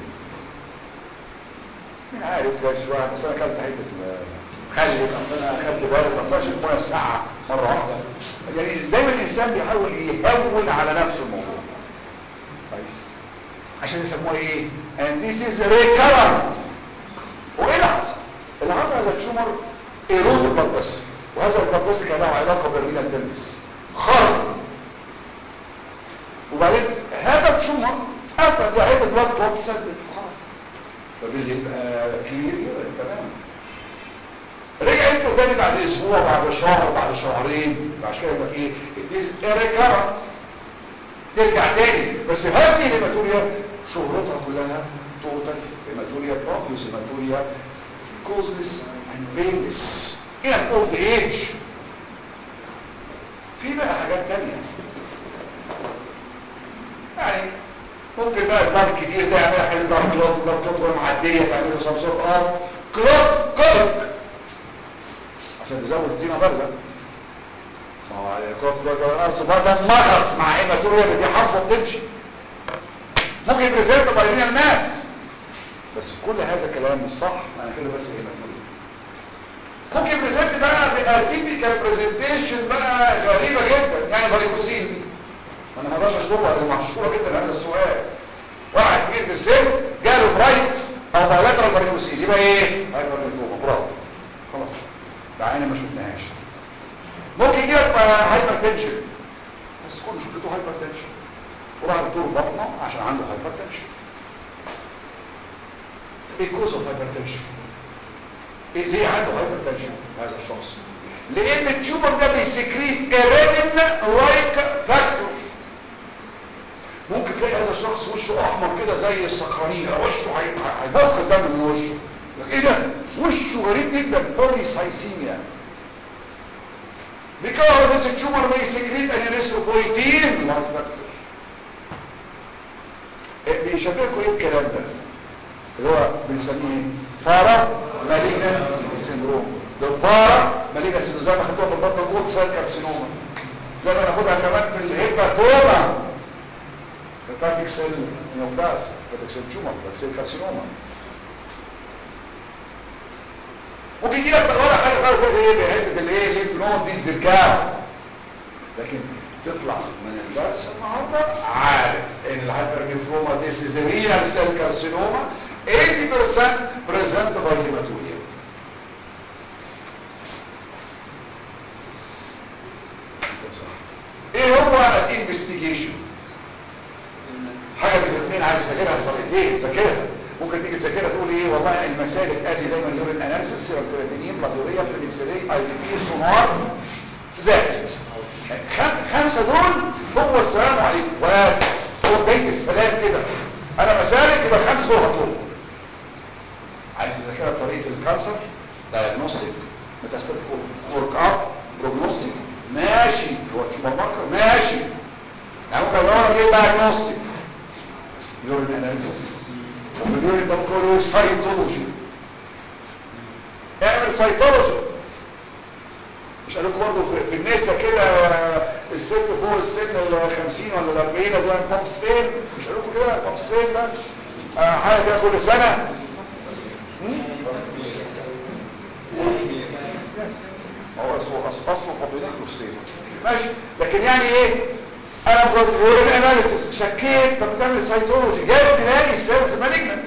مين عارف ده شويه بس انا اكلت حته خلي اصل انا اخدت بالي بس عشان الميه الساعه مره واحده يعني دايما الانسان بيحاول يهون على نفسه الموضوع كويس عشان يسموها ايه and this is recurrent وايه اللي حصل اللي حصل هذا التيومر ايرود البلد فيسل وهذا البلد فيسل كان له علاقه بالرينال بيلفس خرج وبعدين هذا التيومر قفل وعيد البلد كلوت سدت خلاص فباللي يبقى كلير يبقى تمام رجع انتوا تاني بعد اسبوع بعد شهر بعد شهرين عشان كده يبقى ايه it is recurrent ترجع تاني بس هذه الهيماتوريا شهرتها كلها توتال هيماتوريا بروفيوس هيماتوريا كوزلس اند بينلس الى الاولد ايج في بقى حاجات تانية يعني ممكن بقى البعض كتير ده يعمل حاجه بقى كلوت بقى كلوت معديه تعمله سمسور اه كلوت كلوت عشان تزود الطينه بارده ما هو الكوب ده الصباع ده مغص مع هيماتوريا دي حرفه بتمشي ممكن بريزنت بايرين الناس بس كل هذا كلام مش صح انا كده بس هيماتوريا ممكن بريزنت بقى بقى تيبيكال برزنتيشن بقى غريبه جدا يعني فاريكوسين دي انا ما اقدرش اشكرها لانه مشهوره جدا هذا السؤال واحد كبير في السن جاله برايت او بايلاترال فاريكوسين يبقى ايه هايبر برافو خلاص ده عيني ما شفناهاش ممكن يجي لك هايبر تنشن بس كل شغلته هايبر تنشن وراح دكتور بطنه عشان عنده هايبر تنشن ايه كوز اوف هايبر تنشن إيه ليه عنده هايبر تنشن هذا الشخص لان التيومر ده بيسكريت اريدن لايك فاكتور ممكن تلاقي هذا الشخص وشه احمر كده زي السكرانين وشه هيبخ الدم من وشه ايه ده وشه غريب جدا بوليسايسيميا because this tumor may secrete an erythropoietin like factor بيشبهكوا ايه الكلام ده اللي هو بنسميه فارا مالينا سيندروم ده فارا مالينا سيندروم زي ما خدتوها في البطن فوق سيل كارسينوما زي ما ناخدها كمان في الهيباتوما هيباتيك سيل نيوبلاس هيباتيك سيل تيومر هيباتيك سيل كارسينوما ممكن يجي لك ولا حاجه خالص زي ايه حته الايه الليمف نود دي بترجع لكن تطلع من الدرس النهارده عارف ان الهايبرنفروما دي سيزيريال سيل كارسينوما 80% بريزنت باي هيماتوريا ايه هو الانفستيجيشن حاجه من الاثنين عايز تذاكرها بطريقتين ذاكرها ممكن تيجي تذاكرها تقول ايه والله المسالك قال لي دايما يورين اناليسيس سيرم كرياتينين بلادوريا كلينكس ري اي بي بي سونار زائد خمسه دول هو السلام عليكم بس هو بيت السلام كده انا مسالك يبقى خمسه دول هطلبهم عايز تذاكرها بطريقه الكانسر دايجنوستيك ميتاستاتيك ورك اب بروجنوستيك ماشي هو تشوفر ماركر ماشي يعني ممكن ادور ايه دايجنوستيك يورين اناليسيس ومليون ده كله سايتولوجي اعمل سايتولوجي مش قالوا برضه في النساء كده الست فوق السن ال 50 ولا ال 40 زي البوب ستين مش قالوا كده البوب ستين ده آه حاجه كده كل سنه هو اصله اصله بابيليكو ستين ماشي لكن يعني ايه انا بقول الاناليسيس شكيت طب بتعمل سايتولوجي جايز تلاقي السيلز مالجنت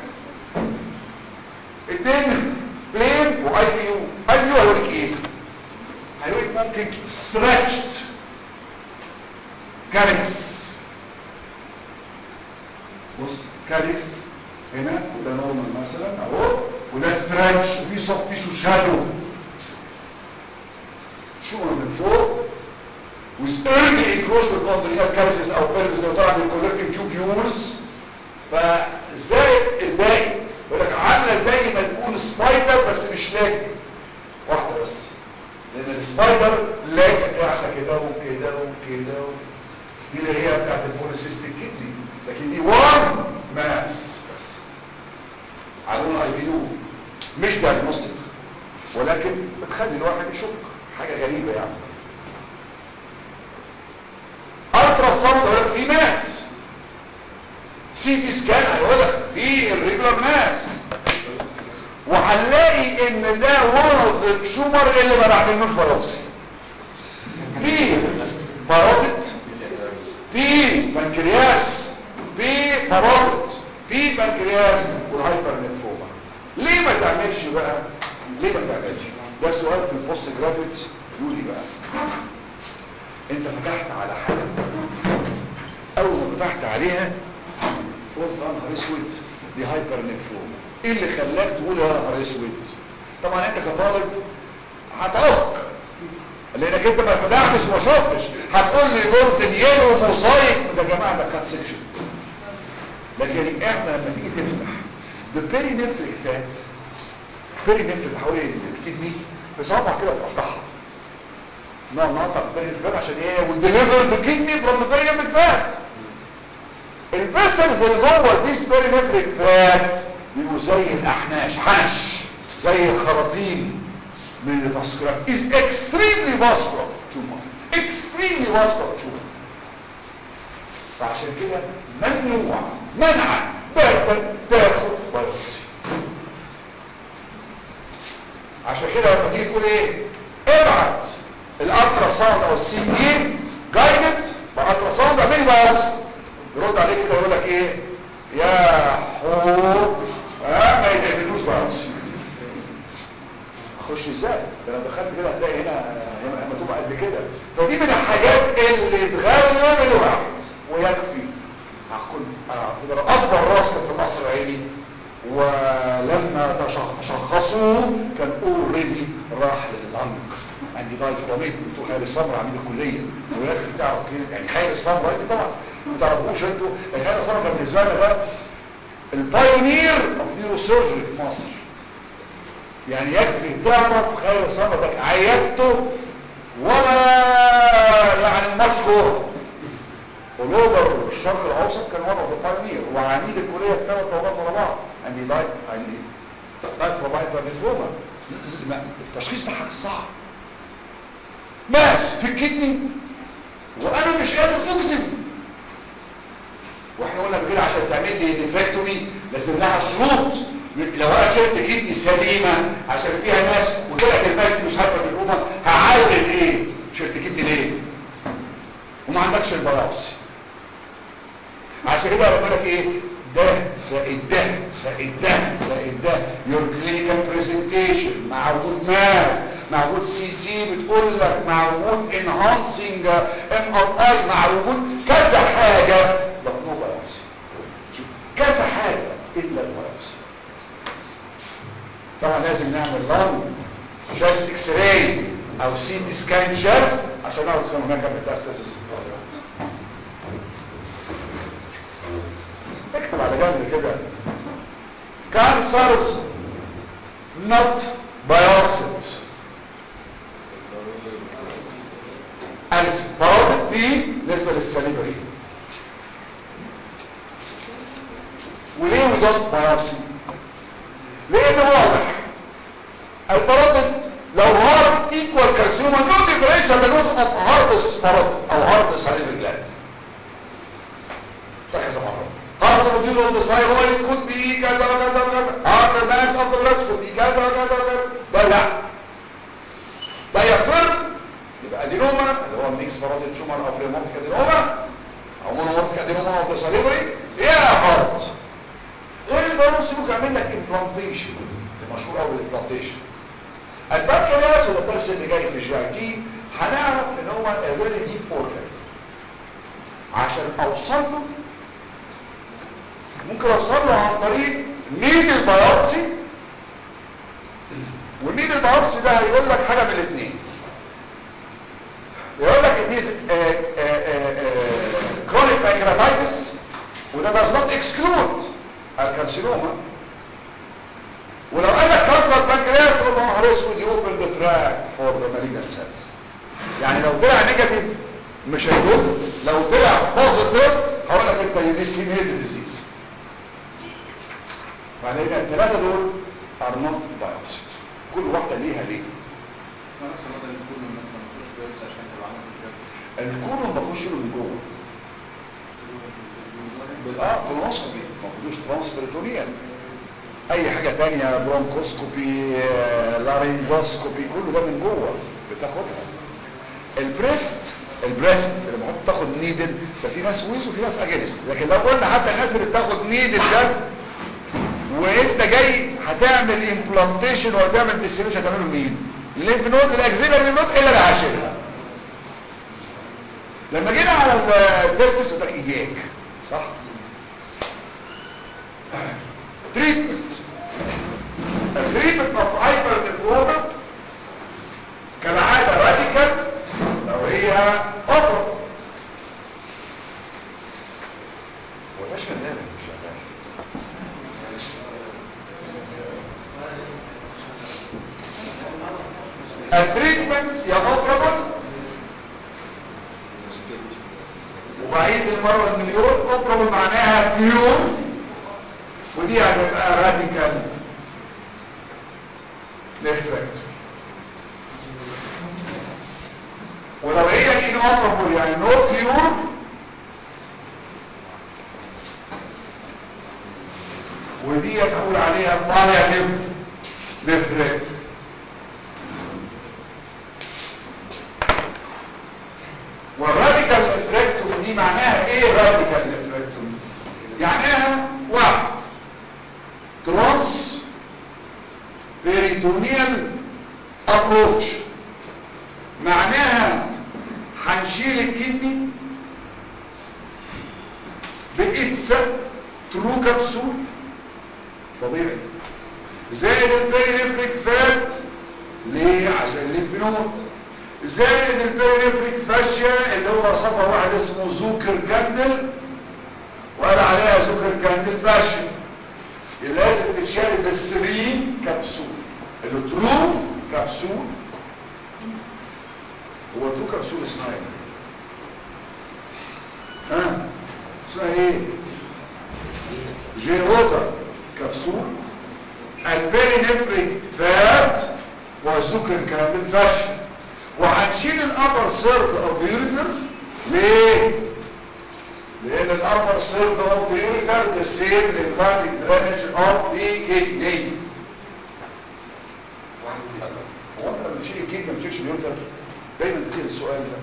اتنين بلين واي بي يو اي بي يو هيقول لك ايه هيقول لك ممكن ستريتشد كاليكس بص كاليكس هنا وده نورمال مثلا اهو وده ستراتش وفي سوفت تيشو شادو شو من فوق with early encroachment on the renal calluses او pelvis لو طلع من collecting tubules فزائد الباقي يقول لك عامله زي ما تكون سبايدر بس مش لاج واحده بس لان السبايدر لاج واحده كده وكده وكده و... دي اللي هي بتاعت البوليسيستيك كدني لكن دي وان ماس بس علونا اي بي يو مش دايجنوستيك ولكن بتخلي الواحد يشك حاجه غريبه يعني الترا ساوند هيقول لك في ماس سي تي سكان هيقول لك في الريجولار ماس وهنلاقي ان ده ورد الشومر اللي ما بعملوش باروبسي في باروبت في بنكرياس في باروبت في بنكرياس والهايبر نفروما ليه ما تعملش بقى ليه ما تعملش ده سؤال في البوست جرافيت يقولي بقى انت فتحت على حاجه اول ما فتحت عليها قلت يا نهار اسود دي هايبر نفروما ايه اللي خلاك تقول يا نهار اسود طبعا انت كطالب هتعك لانك انت ما فتحتش وما شفتش هتقول لي جولدن يلو موسايك ده يا جماعه ده كات سيكشن لكن احنا لما تيجي تفتح ده بيري نفرق فات بيري نفرق حوالين الكدني بصبع كده تقطعها نقعد نقطع البيري نفرق عشان ايه وديليفر ذا كدني فروم ذا بيري نفرق الفيسلز اللي جوه دي سبيري نفرق فات بيبقوا زي الاحناش حنش زي الخراطيم من الفاسكولار is extremely vascular tumor extremely vascular tumor فعشان كده ممنوع منعا باتا تاخد بايوبسي عشان كده لما تيجي تقول ايه ابعت الالترا ساوند او السي تي جايدد بالالترا ساوند اعمل بايوبسي يرد عليك كده يقول لك ايه يا حور ها ما يتعملوش بايوبسي اخش ازاي ده لو دخلت كده هتلاقي هنا هيماتومه قد كده فدي من الحاجات اللي تغير الواحد ويكفي هكون اعتبر اكبر راس كان في مصر العيني ولما تشخصوه كان اوريدي راح لللنج عندي دايت فروميت انتوا خير الصبر عميد الكليه وياك بتاعه يعني خير الصبر انت طبعا ما تعرفوش انتوا خير الصبر كان بالنسبه لنا ده البايونير اوف نيوروسيرجري في مصر يعني يكفي تعرف خير الصبر ده عيادته ولا يعني ماتش كوره ولوبر الشرق الاوسط كان وضع البايونير وعميد الكليه بتاعه طوال ورا بعض عندي دايت عندي دايت فروميت بالنسبه التشخيص ده حاجه صعب ماس في الكدني وانا مش قادر اجزم واحنا قلنا كده عشان تعمل لي نفركتومي لازم لها شروط لو انا شلت كدني سليمه عشان فيها ناس وطلعت الماس دي مش عارفه بالروما هعالج ايه شلت كدني ليه وما عندكش البلاوسي عشان كده ربنا لك ايه ده زائد ده زائد ده زائد ده يور كلينيكال برزنتيشن مع وجود ماس مع وجود سي تي بتقول لك مع وجود انهانسنج ام ار اي مع وجود كذا حاجه مطلوب بايوبسي شوف كذا حاجه الا البايوبسي طبعا لازم نعمل لانج شاست اكس راي او سي تي سكان شاست عشان نعرف اذا هناك ميتاستاسيس اكتب على جنب كده كانسرز not biopsied الفرادق دي بالنسبه للسليبري وليه وضغط بايوبسي لان واضح البارادت لو هارد ايكوال كالسيوما نو ديفرنشال بينوز اوف هاردس بارادت او هارد سليبري جلاند ده كذا مره هارد موديول اوف ذا ثايرويد كود بي كذا وكذا وكذا هارد ماس اوف ذا بريست كود بي كذا وكذا وكذا ده لا ده يفر يبقى ادينوما اللي هو ميكس بارادت شومر او بريمورفيك ادينوما او مونومورفيك ادينوما اوف ذا سليبري يا هارد غير الباروس ممكن يعمل لك امبلانتيشن المشهور قوي الامبلانتيشن البنكرياس وده الدرس اللي جاي في جي اي تي هنعرف ان هو غير ديب اورجن عشان اوصل له ممكن اوصل له عن طريق مين البيوبسي ومين البيوبسي ده هيقول لك حاجه من الاثنين يقول لك it is chronic pancreatitis وده does not exclude الكارسينوما ولو قال لك كانسر بانكرياس يبقى نهار اسود يوبن ذا تراك فور ذا مالجنت سيلز يعني لو طلع نيجاتيف مش هيدل لو طلع بوزيتيف هقول لك انت ديسيميتد ديزيز فعلينا الثلاثه دول ار نوت بايوبسيز كل واحده ليها ليه ما نفس الوضع اللي بيقولوا الناس لما تخش بيبس عشان تبقى عملت الكلام الكولون بخش له من جوه بالاه كولونوسكوبي ما خدوش ترانسبريتونيال اي حاجه تانية برونكوسكوبي آه، لارينجوسكوبي كله ده من جوه بتاخدها البريست البريست اللي بحط تاخد نيدل ده في ناس ويز وفي ناس اجينست لكن لو قلنا حتى الناس اللي بتاخد نيدل ده وانت جاي هتعمل امبلانتيشن وهتعمل ديستريبيوشن هتعمله مين الليمف نود الاكزيلاري نود الا اللي هشيلها لما جينا على التستس قلت لك اياك صح تريتمنت التريتمنت اوف هايبر نفروما كالعاده راديكال لو هي اوبرا وده شغال مش شغال التريتمنت يا اوبرابل وبعيد المرة المليون اوبرابل معناها بيور ودي هتبقى راديكال نفركت ولو هي دي اوبرابل يعني نو بيور ودي هتقول عليها بالياتيف نفركت والراديكال نفركتومي دي معناها ايه راديكال نفركتومي معناها واحد ترانس بيريتونيال ابروتش معناها هنشيل الكدني بإتس ترو كبسول طبيعي زائد البيرينفريك فات ليه عشان الليمف نود زائد البيرينفريك فاشيا اللي هو صفر واحد اسمه زوكر كاندل وقال عليها زوكر كاندل فاشيا اللي لازم تتشال بالسرين كبسول اللي ترو كبسول هو ترو كبسول اسمها ايه ها اسمها ايه جيروتا كبسول البيرينفريك فات وزوكر كاندل فاشيا وهنشيل الابر سيرد اوف ذا يوريتر ليه لان الابر سيرد اوف ذا يوريتر ذا سيم lymphatic drainage اوف ذا كيدني واحد يقول لي هو انت لما تشيل الكيدني ما تشيلش اليوريتر دايما تسال السؤال ده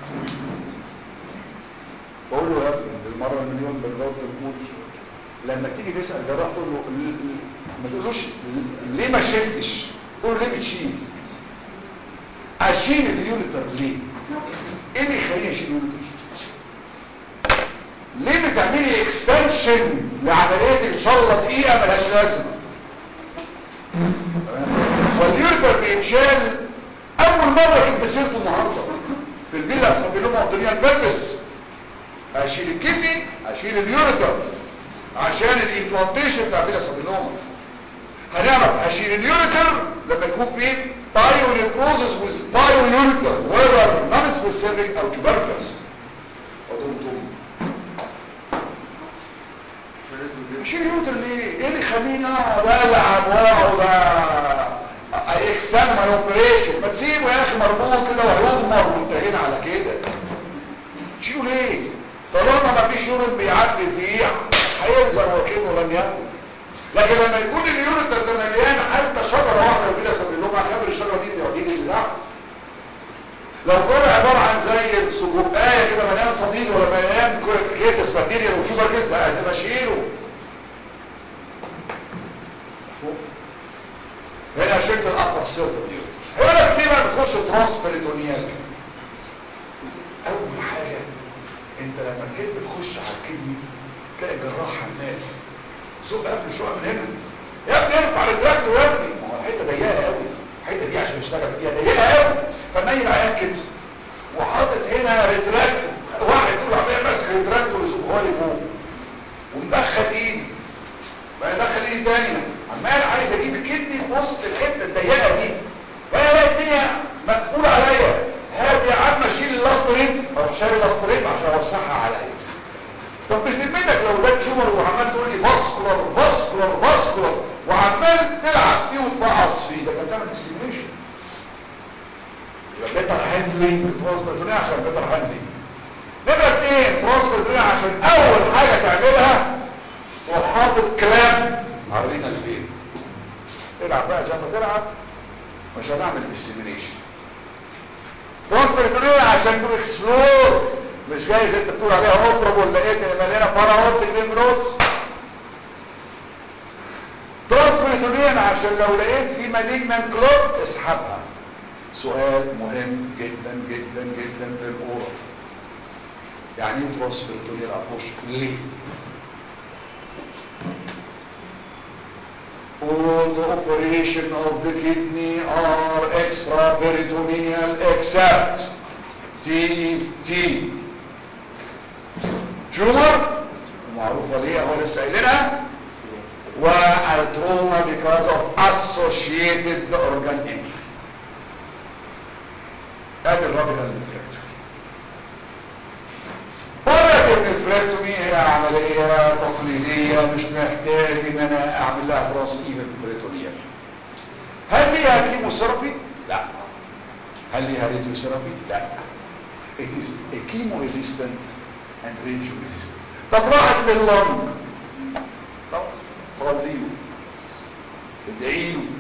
بقول له يا ابني بالمره المليون بالرد بنقول لما تيجي تسال جراح تقول له ل- ل- ما تقولوش ل- ليه ما شلتش قول له ليه بتشيل اشيل اليوريتر ليه ايه اللي يخليني اشيل اليوريتر ليه بتعملي اكستنشن لعمليه ان شاء الله دقيقه ملهاش لازمه واليوريتر بيتشال اول مره جبت سيرته النهارده في الفيلا اسمها الدنيا البيبس اشيل الكدني اشيل اليوريتر عشان الامبلانتيشن بتاع فيلا سابيلوما هنعرف اشيل اليوريتر لما يكون في بايونيفروزس ويز بايونيوريتر وذر نون سبيسيفيك او تبركلس ودمتم اشيل اليوريتر ليه؟ ايه اللي يخليني اقعد العب واقعد اكستند ماي اوبريشن ما تسيبه يا اخي مربوط كده وهيضمر وانتهينا على كده شيله ليه؟ طالما ما فيش يورين بيعدي فيه هينزل وكانه لم يكن لكن لما يكون اليوريتر ده مليان حتى شجره واحده كده سبب لهم خبر الشجره دي توديني لتحت لو كان عباره عن زي السجقايه كده مليان صديد ولا مليان كيسس ماتيريال وفيبر كيس لا لازم اشيله فوق هنا شلت الابر سيرت دي هيقول لك ليه بقى بتخش ترانس بريتونيال اول حاجه انت لما تحب تخش على الكدني تلاقي جراح عمال زق قبل شويه من هنا يا ابني ارفع رجلك يا ابني ما هو الحته ضيقه قوي الحته دي عشان يشتغل فيها ضيقه قوي فنايم عيان كده وحاطط هنا ريتراكتور واحد طول عمال ماسك ريتراكتور يزقها لي فوق ومدخل ايدي بقى دخل ايدي تانية عمال عايز اجيب الكدني في وسط الحته الضيقه دي بقى الاقي الدنيا مقفوله عليا هات يا عم اشيل الاسترين اروح شايل الاسترين عشان اوسعها عليا طب بذمتك لو جت شمر وعمال تقول لي فاسكولار فاسكولار فاسكولار وعمال تلعب فيه وتفعص فيه ده كان تعمل ديستيميشن يبقى بيتر هاندلنج ترانسبرتونيا عشان بيتر هاندلنج نمرة اتنين ترانسبرتونيا عشان اول حاجة تعملها تروح حاطط كلام عارفين فين العب بقى زي ما تلعب مش هنعمل ديستيميشن ترانسبرتونيا عشان تو اكسبلور مش جايز انت بتقول عليها اوبرب ولا ايه ده مليانه باراوتيك نيمروز ترانسبرتونيا عشان لو لقيت في مالجنان كلوب اسحبها سؤال مهم جدا جدا جدا في الاورا يعني ايه ترانسبرتونيال ابروش ليه all the operation of the kidney are extraperitoneal except T T tumor معروفة ليه هو لسه قايلينها والتروما because of associated organ injury ادي الرابطة النفركتومي ورقة النفركتومي هي عملية تقليدية مش محتاج ان انا اعمل لها براس ايفن بريتونيال هل ليها كيموثيرابي؟ لا هل ليها راديوثيرابي؟ لا it is a chemo resistant and radio resistant طب راحت لللنج خلاص صلي له ادعي له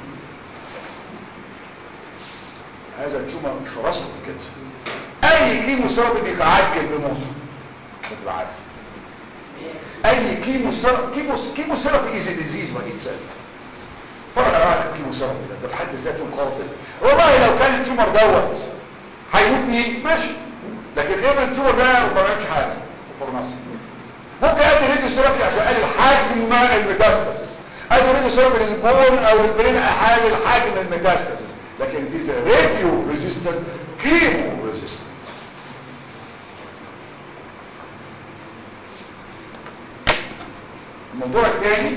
هذا التيومر مش راسه كده اي كيمو ثيرابي بيتعجل بموته تبقى عارف اي كيمو ثيرابي كيمو كيمو ثيرابي از ديزيز باي اتسيلف طبعا انا بعرف الكيمو ثيرابي ده ده بحد ذاته قاتل والله لو كان التيومر دوت هيموت مين ماشي لكن ايه التيومر ده ما بيعملش حاجه فورماسي ممكن ادي راديو ثيرابي عشان اقلل حجم الميتاستاسيس ادي راديو ثيرابي للبون او للبرين اقلل حجم الميتاستاسيس لكن دي راديو ريزيستنت كيمو ريزيستنت الموضوع الثاني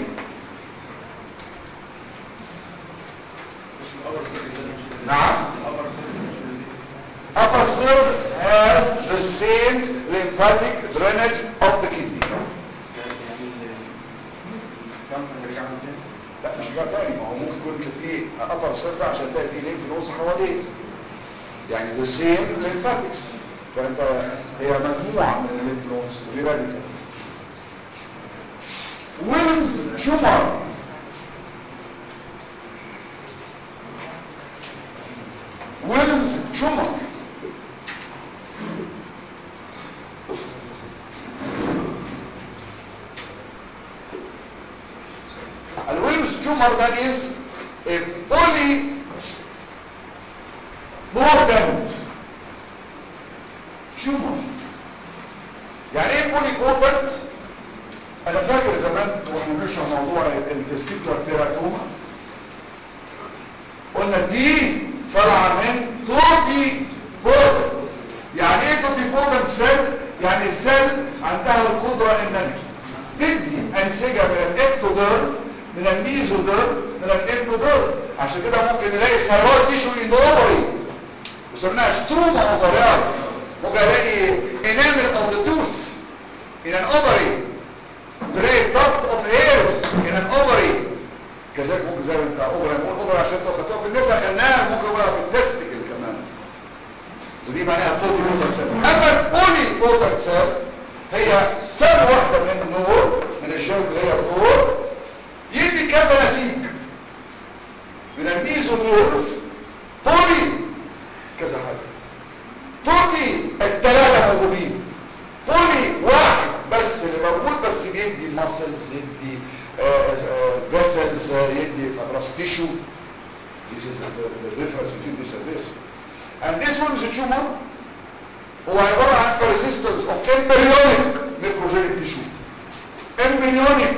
نعم upper third has the same lymphatic drainage of the kidney كانسر هيرجع له تاني لا مش بقى تاني ما هو ممكن يكون في upper third عشان تلاقي فيه ليمف نوز حواليه يعني the same lymphatics فانت هي مجموعة من الليمف نوز ودي راديكال ويلمز تيومر ويلمز تيومر الويلمز تيومر ده is a poly potent tumor يعني ايه بولي potent انا فاكر زمان واحنا بنشرح موضوع التستيكولار تيراتوما قلنا دي طالعه من توتي بوتنت يعني ايه توتي بوتنت سيل يعني السيل عندها القدره انها تدي انسجه من الاكتوديرم من الميزوديرم من الابنوديرم عشان كده ممكن نلاقي الثيرويد تيشو اندوبري وسمناها ستروما اوفريال ممكن الاقي انامل اوف ذا توث in an ovary تلاقي ضغط اوف هيرز in an ovary كذلك ممكن زي ما انت اوفري نقول اوفري عشان انتوا خدتوها في النساء خدناها ممكن نقولها في التستيكل كمان ودي معناها بولي بوتال سيل اما البولي بوتال سيل هي سيل واحده من دول من الجيرم لاير دول يدي كذا نسيج من الميزو دول بولي كذا حاجه توتي الثلاثه موجودين بولي واحد بس اللي موجود بس بيدي ماسلز يدي فيسلز يدي فبراس تيشو This is the, the difference between this and this. And this one is a tumor هو عبارة عن persistence of embryonic necrogenic tissue embryonic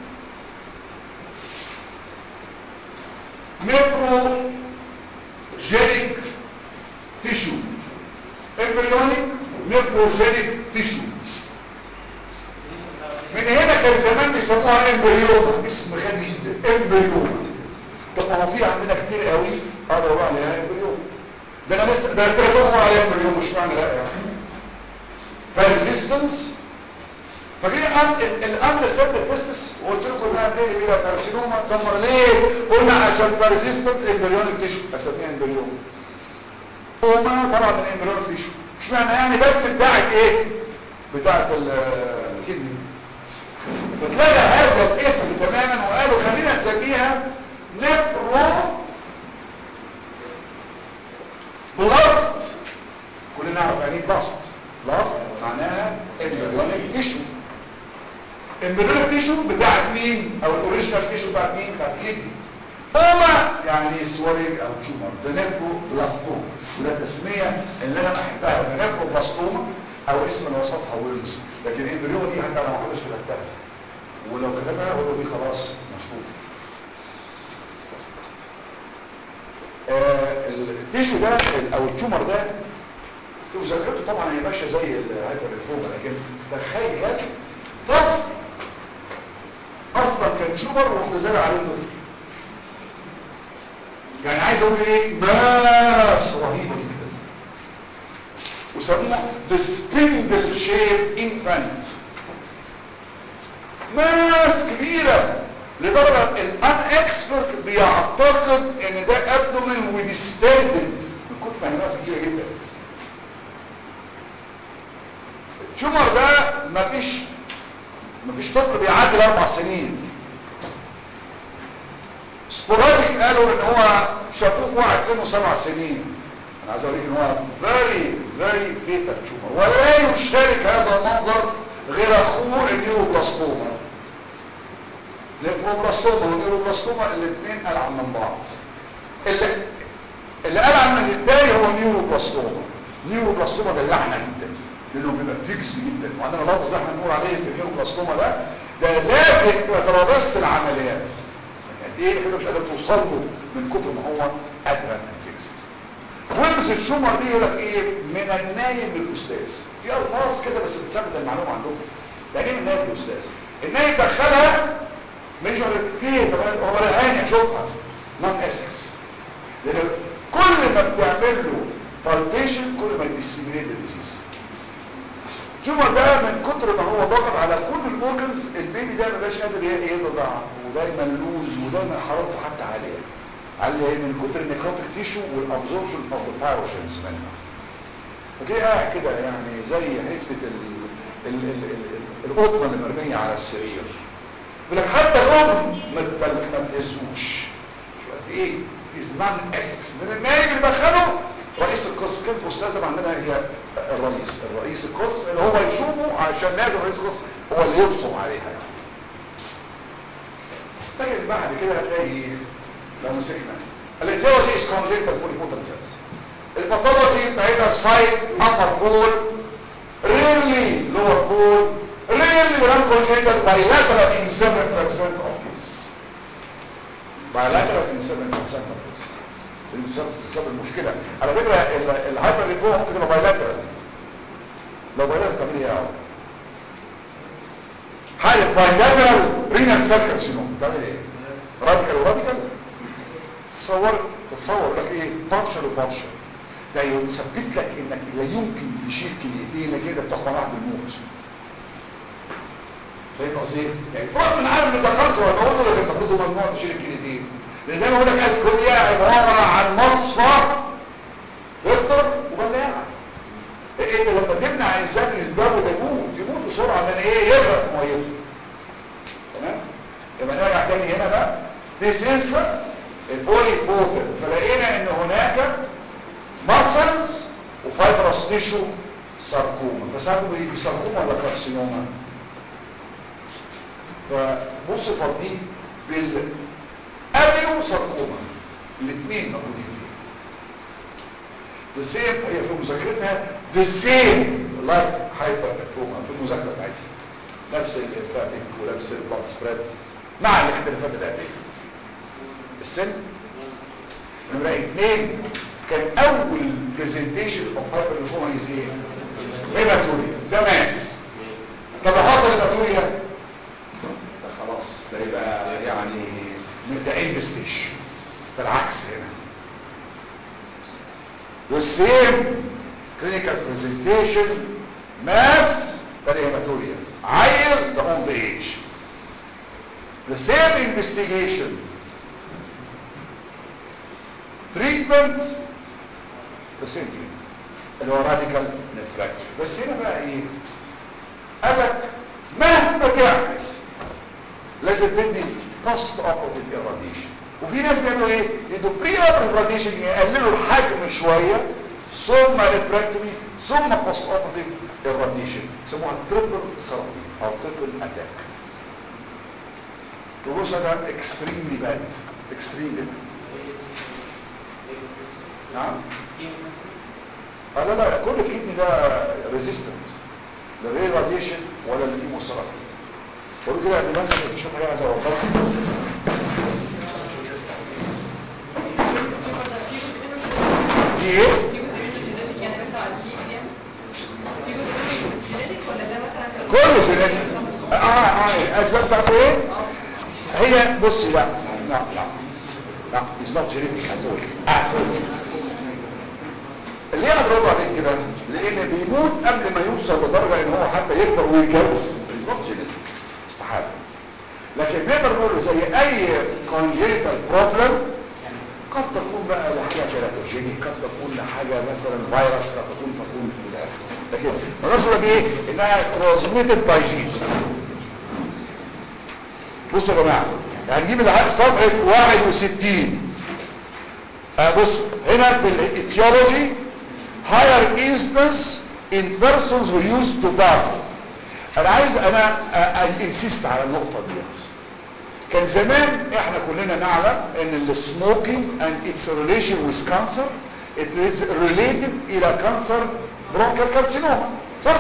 necrogenic tissue embryonic necrogenic tissue من هنا كان زمان بيسموها امبريوما اسم غبي جدا امبريوما طب ما هو في عندنا كتير قوي اقدر اقول عليها امبريوما ده انا لسه ده كده بقول عليها امبريوما مش معنى لا يعني persistence فجي الامن سد التستس وقلت لكم انها بتيجي بيها كارسينوما طب ليه قلنا عشان persistent امبريونيك تيشو اسميها امبريوما هما طبعا الامبريونيك تيشو مش معنى يعني بس بتاعت ايه بتاعت الكدني فتلغى هذا الاسم تماما وقالوا خلينا نسميها نفرو بلاست كلنا نعرف يعني ايه بلاست بلاست معناها امبريونيك تيشو امبريونيك تيشو بتاعت مين او الاوريجينال تيشو بتاعت مين بتاعت الكدني هما يعني سواريج او تيومر ده نفرو بلاستوم وده التسميه اللي انا بحبها ده نفرو بلاستوما او اسم اللي وصفها ويلز لكن الامبريوما دي حتى انا ما حدش كتبتها ولو كتبها اقول له دي خلاص مشهور آه التيشو ده او التيومر ده في مذاكرته طبعا هي ماشيه زي الهايبر الفوما لكن تخيل طفل اصلا كان تيومر واختزال عليه طفل يعني عايز اقول ايه ماس رهيبه جدا وسموه the spindle shaped infant ماس كبيرة لدرجة الان اكسبرت بيعتقد ان ده ابدومين وديستندد من كتر ما هي ماس كبيرة جدا التيومر ده مفيش مفيش طفل بيعدي الاربع سنين سبوراديك قالوا ان هو شافوه في واحد سنه سبع سنين انا عايز اوريك ان هو فيري فيري فيتال تيومر ولا يشارك هذا المنظر غير اخوه النيوروبلاستوما النيوروبلاستوما والنيوروبلاستوما الاثنين العن من بعض اللي اللي العن من التاني هو نيوروبلاستوما نيوروبلاستوما ده لعنه جدا لانه بيبقى فيكس جدا وعندنا لفظ احنا بنقول عليه في النيوروبلاستوما ده ده لازم تبقى ترابيزه العمليات قد ايه كده مش قادر توصل له من كتر ما هو ادرن فيكست ويلبس الشومر دي يقول لك ايه من النايم للاستاذ في الفاظ كده بس بتثبت المعلومه عندكم يعني ايه من النايم للاستاذ النايم دخلها ميجر فين هو رهاني اشوفها نون اسكس لان كل ما بتعمل له بالبيشن كل ما يديسيمينيت الديزيز التيومر ده من كتر ما هو ضغط على كل الاورجنز البيبي ده ما بقاش قادر يرضع ودايما لوز ودايما حرارته حتى عاليه عاليه من كتر النيكروتيك تيشو والابزوربشن اوف ذا بايروجينز منها فكده قاعد كده يعني زي حته ال ال ال ال القطنه اللي مرميه على السرير يقول لك حتى الام ما ما تهزوش شو قد ايه از نون اسكس من النايم اللي دخله رئيس القسم كلمه استاذه عندنا هي الرئيس الرئيس القسم اللي هو يشوفه عشان لازم رئيس القسم هو اللي يبصم عليها يعني لكن بعد كده هتلاقي لو مسكنا الايديولوجي از كونجنتال بوليبوتنسنس الباثولوجي بتاعتها سايت ابر بول ريرلي لور بول ريرلي ولان كونجنتال bilateral in 7% of cases bilateral in 7% of cases دي بسبب بسبب المشكله على فكره الهايبر اللي فوق ممكن تبقى بايلاترال لو بايلاترال تعمل ايه يا عم حاله بايلاترال رينال سيل كارسينوم تعمل ايه راديكال وراديكال تصور تصور لك ايه بارشل وبارشل ده يثبت لك انك لا يمكن تشيل كليتين كده بتاخد واحد الموت فاهم قصدي يعني فرق من عالم ان ده كانسر ولا بقول لك انت المفروض ممنوع تشيل الكليتين لان زي ما بقول لك الكليه عباره عن مصفى فلتر وبلاعه انت لما تمنع انسان من الباب ده يموت يموت بسرعه لان ايه يغرق في ميته تمام لما نرجع تاني هنا بقى this is البولي بوتل فلقينا ان هناك muscles وفايبرس تيشو ساركوما فساركوما دي ساركوما ولا كارسينوما فوصفت دي بال ادينو ساركوما الاثنين موجودين فيه the same هي في مذاكرتها the same like hypernephrom في المذاكره بتاعتها نفس الانفاتيك ونفس البلاد سبريد مع الاختلافات العاديه السن نمرة اثنين كان اول برزنتيشن اوف هايبرنفروما از ايه؟ هيماتوريا ده ماس طب لو حصل هيماتوريا ده خلاص ده يبقى يعني ده اند ستيج بالعكس هنا the same clinical presentation mass ده هيماتوريا عيل ده on the age the same investigation treatment the same treatment اللي هو radical nephrectomy بس هنا بقى ايه قال لك مهما تعمل لازم تدي post operative irradiation وفي ناس بيعملوا ايه يدوا بري operative irradiation يقللوا الحجم شويه ثم ريفراكتومي ثم post operative irradiation يسموها تريبل ثيرابي او تريبل اتاك تبص ده extremely bad extremely bad نعم اه لا لا كل الكدني ده ريزيستنت لا غير راديشن ولا اللي فيه مصرات بقول كده قبل ما انسى في شويه حاجه عايز اوضحها في ايه؟ في جزء منه جينيتيك يعني مثلا على الجين يعني في جزء منه جينيتيك ولا ده مثلا كله جينيتيك اه اه الاسباب بتاعته ايه؟ هي بصي لا لا لا لا it's not genetic at all at all ليه اضربه عليك كده لان بيموت قبل ما يوصل لدرجه ان هو حتى يكبر ويتجوز it's not genetic استحاله لكن نقدر نقول له زي اي congenital problem قد تكون بقى لحاجه كيراتوجينيك قد تكون لحاجه مثلا فيروس قد تكون تكون الى اخره لكن ما نقدرش نقول ايه انها ترانسميتد باي جينز بصوا يا جماعه هنجيب الع- صفحه 61 آه بصوا هنا في الايتيولوجي higher instance in persons who use tobacco انا عايز انا انسيست على النقطه ديت كان زمان احنا كلنا نعلم ان السموكينج and its relation with cancer it is related الى كانسر برونكال كارسينوما صح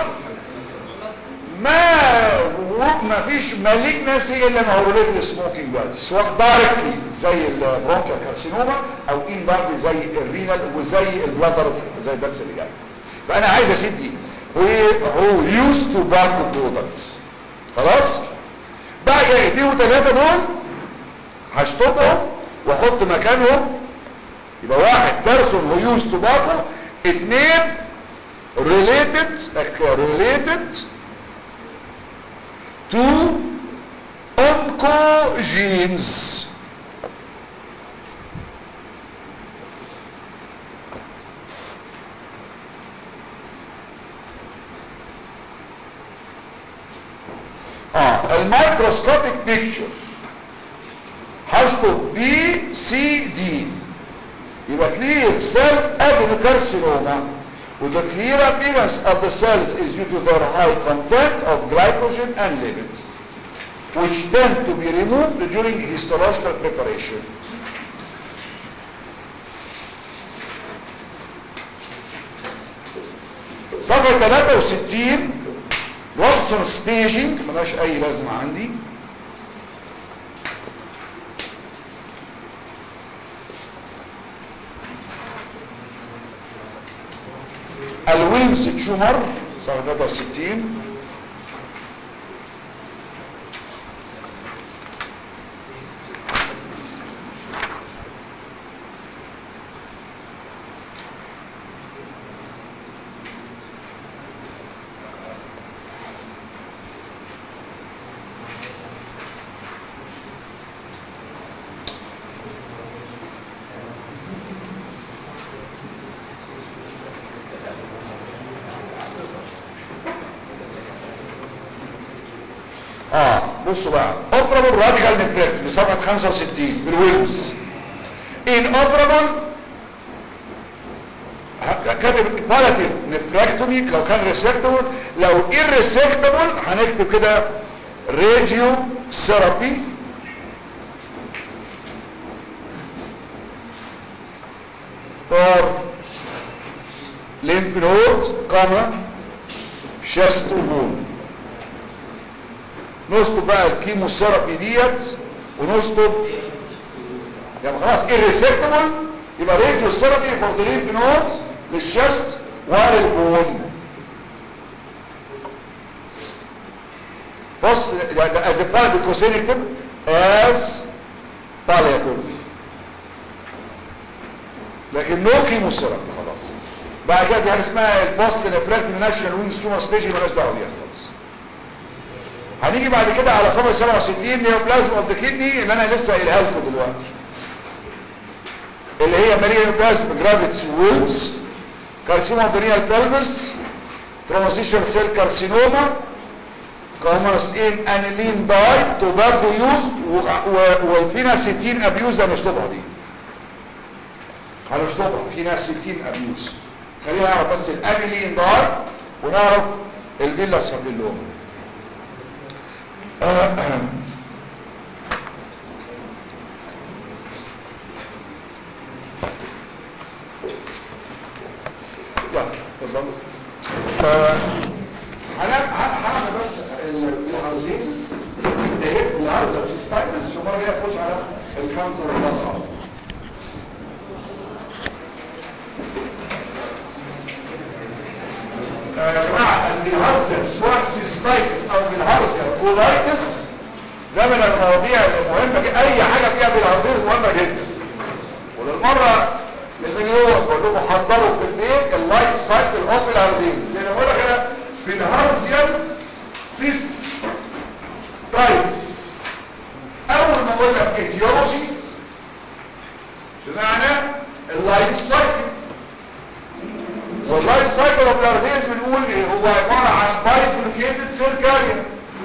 ما ما فيش مالجنسي الا ما هو ريليتد للسموكينج بس سواء دايركتلي زي البرونكال كارسينوما او ان زي الرينال وزي البلادر زي الدرس اللي جاي فانا عايز اسيب دي هو هو يوز توباكو برودكتس خلاص بقى دي وثلاثه دول هشطبهم واحط مكانهم يبقى واحد بيرسون هو يوز توباكو اثنين related related to oncogenes اه الميكروسكوبيك بيكتشر هشطب بي سي دي يبقى clear cell adenocarcinoma with the clear appearance of the cells is due to their high content of glycogen and lipid which tend to be removed during histological preparation صفحة 63 واتسون ستيجنج ملاش اي لازمة عندي الويلمز تشومر صفحة 63 اه بصوا بقى اوبرابل راديكال نفرت لصفحه 65 في الويلمز ان اوبرابل كاتب بالاتيف نفراكتومي لو كان ريسكتبل لو irresectable هنكتب كده راديو ثيرابي or lymph node كما شست وبون نشطب بقى الكيمو ثيرابي ديت ونشطب يعني خلاص irresectable يبقى راديو ثيرابي فور ذا lymph nodes للشست وللبون بص ده ده as a part because نكتب as palliative لكن نو كيمو ثيرابي خلاص بعد كده في حاجه اسمها البوست نفركتيف ناشونال وينز تومر ستيج مالناش دعوه بيها خالص هنيجي بعد كده على صفحه 67 نيوبلازم اوف ذا كيدني اللي انا لسه قايلها لكم دلوقتي اللي هي ماليه بلازم جرافيتس وولز كارسينوما بريال بلفس تروماسيشن سيل كارسينوما كومرس ان انيلين داي توباكو يوز والفيناسيتين ابيوز هنشطبها دي هنشطبها فيناسيتين ابيوز خلينا نعرف بس الانيلين داي ونعرف الفيلاس فابيلوما يلا اتفضلوا هنعمل بس الهارزيزس ده الهارزا سيستايتس عشان المره الجايه اخش على الكانسر والبطن يا جماعه الهارزا سواء سيستايتس او بالهارزا كولايتس ده من المواضيع المهمه جدا اي حاجه فيها بالهارزيز مهمه جدا وللمره المليون بقول لكم حضروا في البيت اللايف سايكل اوف الهارزيز لان بقول لك انا في الهارزيان سيس تايبس اول ما اقول لك ايديولوجي شو معنى اللايف سايكل واللايف سايكل اوف الهارزيز بنقول ايه هو عباره عن بايفوركيتد سيل كارير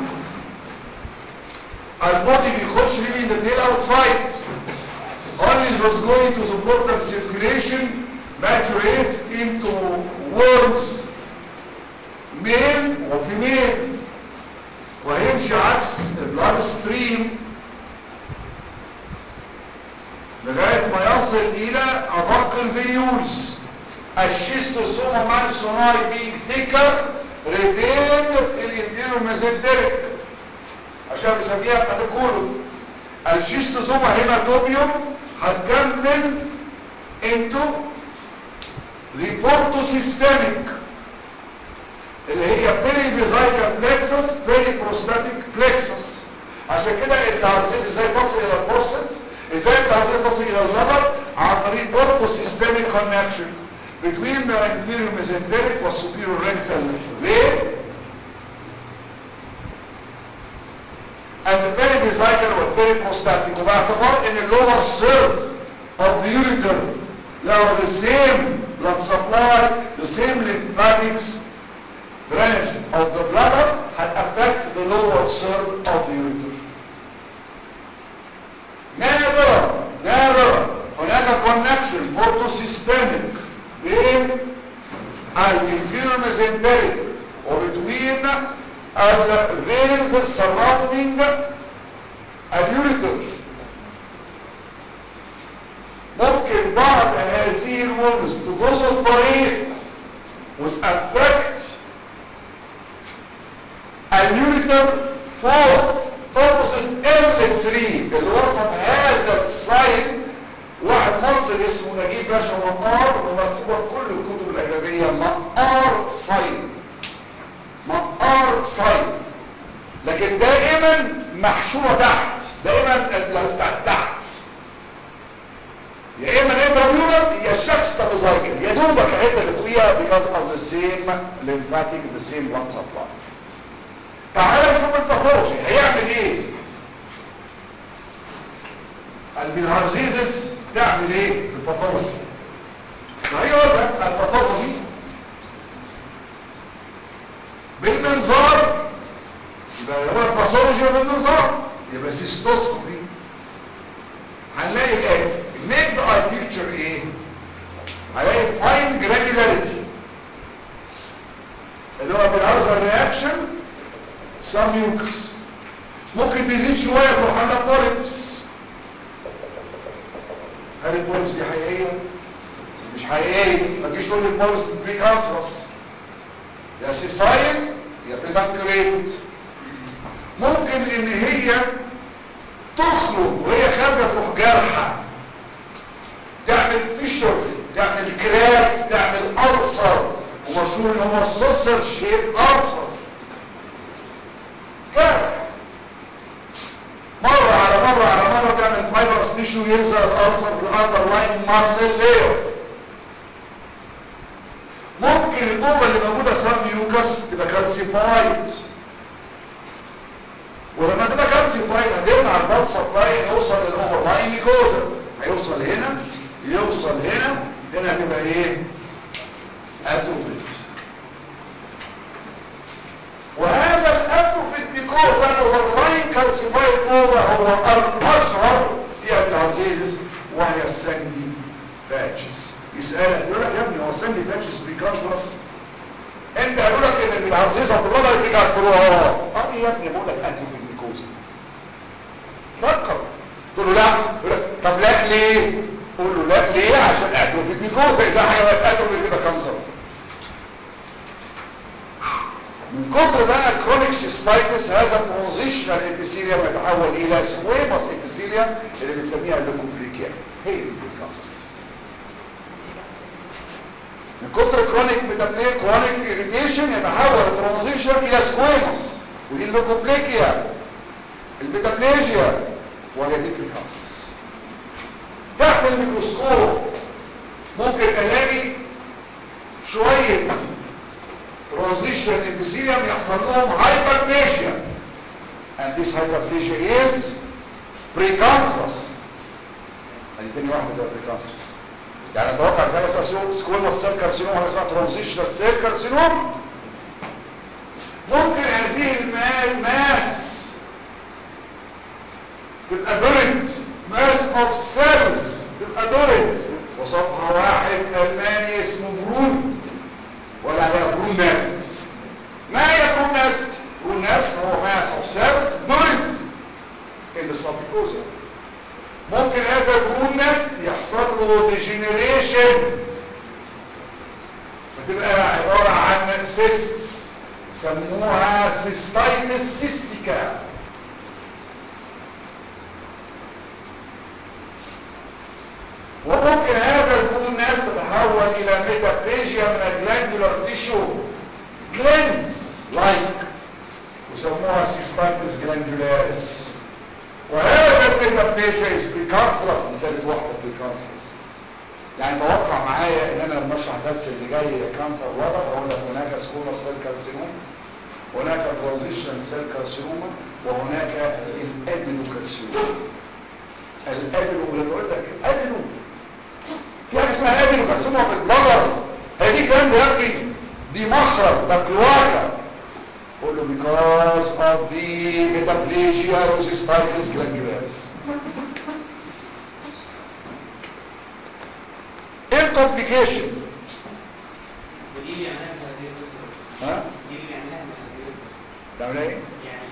البودي بيخش ليه من the tail outside only was going to support the circulation maturates into worms male وفيميل وهيمشي عكس البلاد ستريم لغاية ما يصل إلى أدق الفيولز الشيستوسوما مانسوناي بيج ثيكر ريتين الانفيرو ميزنتريك عشان بيسميها كاتيكولو الشيستوسوما هيماتوبيوم هتكمل انتو ريبورتوسيستميك اللي هي بيري بيزايكال بلكسس بيري بروستاتيك بلكسس عشان كده التعريسيس ازاي تصل الى البروستات ازاي التعريسيس تصل الى الليفر عن طريق بورتوسيستميك كونكشن between the inferior mesenteric والسوبيريور rectal vein and the perivysical والperiprostatic وباعتبار ان اللور third of the ureter له the same blood supply the same lymphatics drainage of the bladder had affect the lower third of the ureter نادرا نادرا هناك connection portosystemic بين الانفيريور mesenteric وبتوين الفينز surrounding اليوريتر ممكن بعض هذه الورمز تضل الطريق وتأفكت اليوريتر فوق opposite L3 اللي وصف هذا الساين واحد مصري اسمه نجيب باشا مقار ومكتوبه في كل الكتب الاجنبيه مقار ساين مقار ساين لكن دائما محشوره تحت دائما البلاستيك تحت يا اما انترابيولر يا شخص تابيزايكل يا دوبك الحته اللي فوقيها because of the same lymphatic the same blood supply تعالى نشوف الباثولوجي هيعمل ايه الفيلهارزيزس تعمل ايه في الباثولوجي هيقول لك الباثولوجي بالمنظار يبقى هو الباثولوجي بالمنظار يبقى سيستوسكوبي هنلاقي الاتي النيكد اي بيكتشر ايه هنلاقي فاين جرانيولاريتي اللي هو بالارزر رياكشن سام يوكس ممكن تزيد شويه تروح عندك بوليبس هل البوليبس دي حقيقيه مش حقيقيه ما تجيش تقول لي البولس بريكانسرس يا سيساين يا بيدانكريت ممكن ان هي تخرج وهي خارجه تروح جارحه تعمل فيشر تعمل كراكس تعمل ألسر ومشهور ان هو السوسر شيب ألسر جرح مرة على مرة على مرة تعمل فايبرس تيشو يلزق الألسر بالاندرلاين ماسل لير ممكن الأوفا اللي موجودة سام ميوكس تبقى كالسيفايد ولما تبقى كالسيفايد هتمنع البلد سبلاي يوصل للأوفر لاين ميكوزا هيوصل هنا يوصل هنا هنا هتبقى ايه اتروفيت وهذا الاتروفيت ميكوزا الاوفر لاين كالسيفايد اوفر هو الاشهر في الكارزيزس وهي الساندي باتشز يسألك يقول لك يا ابني هو الساندي باتشز بريكانسرس انت قالوا لك ان الكارزيزس هتطلع بريكانسرس تقول له اه اه يا ابني بقول لك اتروفيت ميكوزا فكر تقول له لا يقول لك طب لا ليه قول له لا ليه عشان اتروفيت ميكوزا اذا حيوانات اتروفيت يبقى كانسر من كتر بقى الكرونيك سيستايتس هذا الترانزيشنال ابيثيليوم يتحول الى سكويموس ابيثيليوم اللي بنسميها اللوكوبليكيا هي دي الكانسرز من كتر كرونيك ميتابليك كرونيك اريتيشن يتحول الترانزيشن الى سكويموس ودي اللوكوبليكيا الميتابليجيا وهي دي الكانسرز تحت الميكروسكوب ممكن الاقي شوية ترانزيشن ابيثيليوم يحصل لهم هايبربليجيا and this hyperplasia is precancerous ادي تاني واحدة ده precancerous يعني اتوقع ان حاجه اسمها سكويموس سيل كارسينوم وحاجه اسمها ترانزيشنال سيل كارسينوم ممكن هذه الماس تبقى بيرنت ماس اوف سيلز تبقى بيرنت وصفها واحد الماني اسمه برون ولا هي برون ناست ما هي برون ناست برون ناست هو ماس اوف سيلز بيرنت in the submucosa ممكن هذا البرون ناست يحصل له ديجينيريشن فتبقى عبارة عن سيست سموها سيستايتس سيستيكا وممكن هذا يكون ناس تتحول الى ميتابليجيا من الجلاندولار تيشو جلاندز لايك وسموها سيستايتس جلاندولاريس وهذا الميتابليجيا از بريكانسرس دي ثالث واحده بريكانسرس يعني توقع معايا ان انا لما اشرح الدرس اللي جاي كانسر وضع اقول لك هناك سكوما سيل كارسينوم هناك ترانزيشن سيل كارسينوما وهناك الادينوكارسينوما الادينو اللي بقول لك الادينو في حاجه اسمها ادينو كارسينوما في البلغر هي دي كلام يا ابني دي مخرج ده كلواكا قول له because of the metaplasia or cystitis glandularis ايه الكومبليكيشن ودي اللي معناها هذه الدكتور ها دي اللي معناها هذه الدكتور تعمل ايه يعني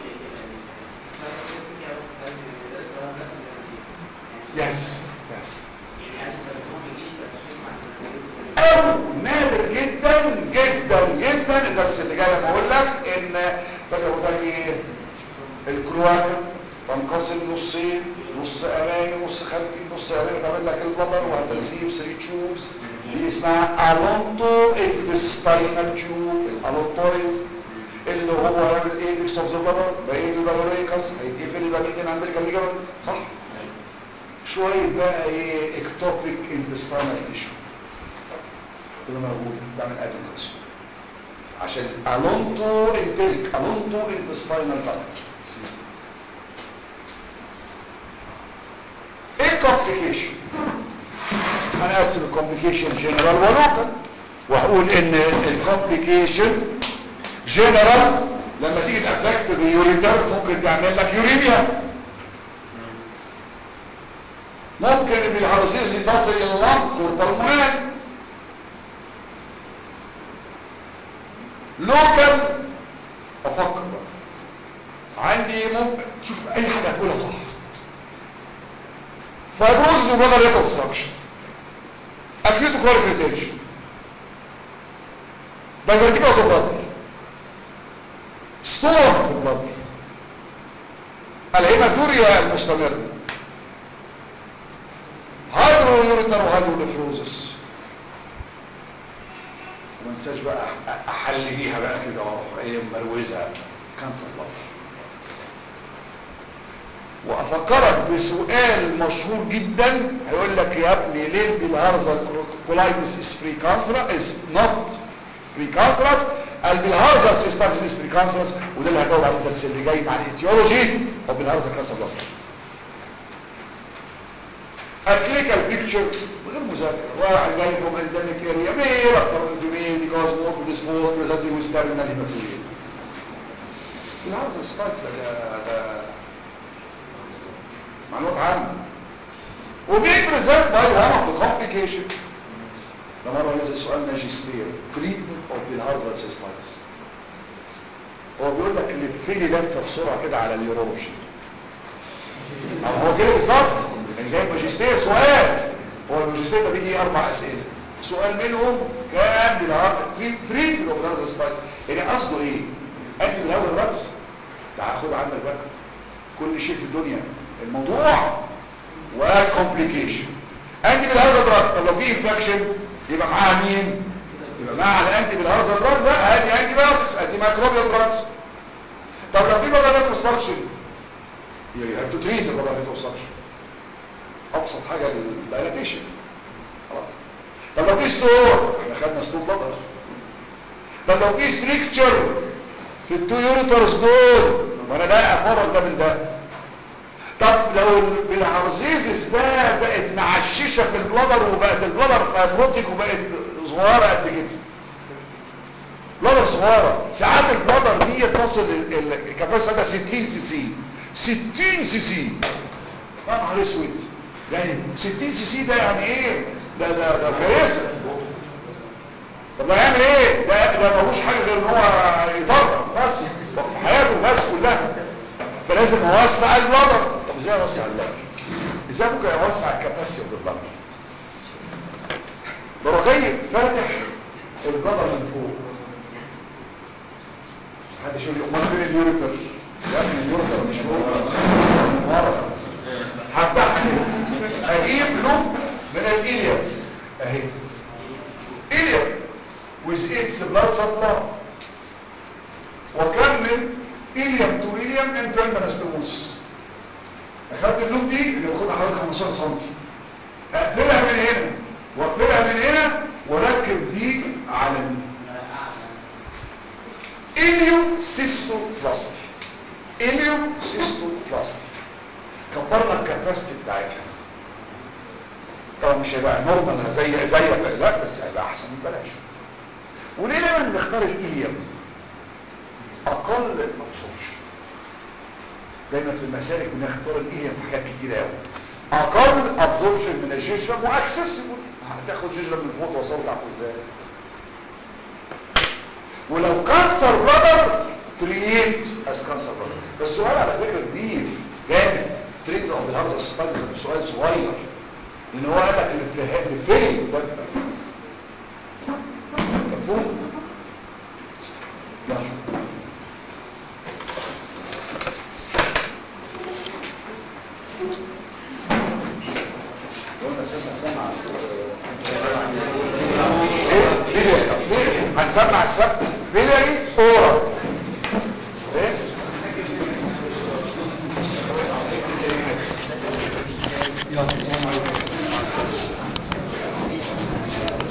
يس يس يعني الترجمه ما يجيش تشخيص مع او نادر جدا جدا جدا الدرس اللي جاي لما اقول لك ان فاكر قلت لك ايه الكلواكا تنقسم نصين نص امامي نص خلفي نص امامي تعمل لك البطن وهترسيب 3 تشوبس دي اسمها الونتو انتستينال تشوب الالونتويز اللي هو يعمل ايه ميكس اوف ذا بلر باين البلوريكس هيتقفل يبقى مين امريكان ليجامنت صح شويه بقى ايه اكتوبيك انتستينال تيشو كله موجود تعمل ادوكس عشان الونتو انتريك الونتو انتستينال داكت ايه الكومبليكيشن انا اقسم الكومبليكيشن جنرال ولوكال وهقول ان الكومبليكيشن جنرال لما تيجي تافكت اليوريتر ممكن تعمل لك يوريميا ممكن بالهرسيس تصل الى اللنق والبلمونات لوكال افكر بقى عندي ممكن شوف اي حاجه هتقولها صح فيبروز وبدل ريكونستراكشن اكيوت كورك ريتنشن دايفرتيكال في البطن ستور في البطن الهيماتوريا المستمرة هايدرو يوريتر وهايدرو نفروزس وما انساش بقى أح- احل بيها بقى كده واروح ايه مروزها كانسر بطن وافكرك بسؤال مشهور جدا هيقول لك يا ابني ليه البلهارزا كولايتس از بري كانسر از نوت بري كانسرس البلهارزا سيستاتس از بري كانسرس وده اللي هجاوب على الدرس اللي جاي مع الايتيولوجي او بالهارزا كانسر بلاد الكليكال بيكتشر غير مذاكره واحد جاي فروم انديميك اريا ميل اكتر من فيميل بيكوز مور بريديسبوز بريزنتنج ويز تيرمينال هيماتوريا الهارزا سيستاتس ده ده معلومات عامة وبيبريزنت باي one of the complication ده مرة نزل سؤال ماجستير treatment of bilharzal cystitis هو بيقول لك اللي فين لفه بسرعة كده على اليورولوجي أو هو كده بالظبط يعني جاي ماجستير سؤال هو الماجستير ده بيجي أربع أسئلة سؤال منهم كان treatment of bilharzal cystitis يعني قصده إيه؟ أنت بالهذا الرأس تعال خد عندك بقى كل شيء في الدنيا الموضوع وكومبليكيشن انتي بالهذا دراجز طب لو في انفكشن يبقى معاها مين يبقى معاها الانتي بالهذا دراجز ادي انتي بايوتكس انتي مايكروبيال دراجز طب لو في بدل ريكونستراكشن يو هاف تو تريت البدل ريكونستراكشن ابسط حاجه الدايلاتيشن خلاص طب لو في ستور احنا خدنا ستور بدل طب لو في ستريكتشر في التو يوريترز دول وانا ده افرق ده من ده طب لو الهرزيزس ده بقت معششه في البلدر وبقت البلدر فايبروتيك وبقت صغيره قد كده بلدر صغيره ساعات البلدر دي تصل الكباسيتي ده 60 سي سي 60 سي سي يا نهار اسود يعني 60 سي سي ده يعني ايه ده ده ده كارثه طب هيعمل ايه ده ده ملوش حاجه غير ان هو يطرطر بس في حياته بس كلها فلازم اوسع البلدر طب ازاي اوسع البلدر ازاي ممكن اوسع الكباسيتي اوف البلدر بروح جاي فاتح البلدر من فوق حد يقول لي امال فين اليوريتر يا ابني اليوريتر مش فوق من ورا هفتحها كده اجيب لوب من الاليا اهي اليا with its blood supply وكمل إليم تو إليم انتو انت نستموس اخدت اللوب دي اللي باخدها حوالي 15 سم اقفلها من هنا واقفلها من هنا وركب دي على دي إليو سيستو بلاستي إليو سيستو بلاستي كبرنا الكاباسيتي بتاعتها طبعا مش هيبقى نورمال زي زي لا بس هيبقى احسن من بلاش وليه دايما نختار الإليم اقل الابسوربشن دايما في المسالك بنختار الايه في حاجات كتير قوي اقل ابسوربشن من الجيشرم واكسسبل هتاخد جيشرم من فوق توصله تحت ازاي ولو كانسر بلدر تريت از كانسر بلدر بس السؤال على فكره كبير جامد تريت او بالهارزا ستاديز سؤال صغير لان هو قال لك اللي في فين ده مفهوم يلا قلنا سمع سمع هنسمع السبت بيلري اورا ايه يلا السلام عليكم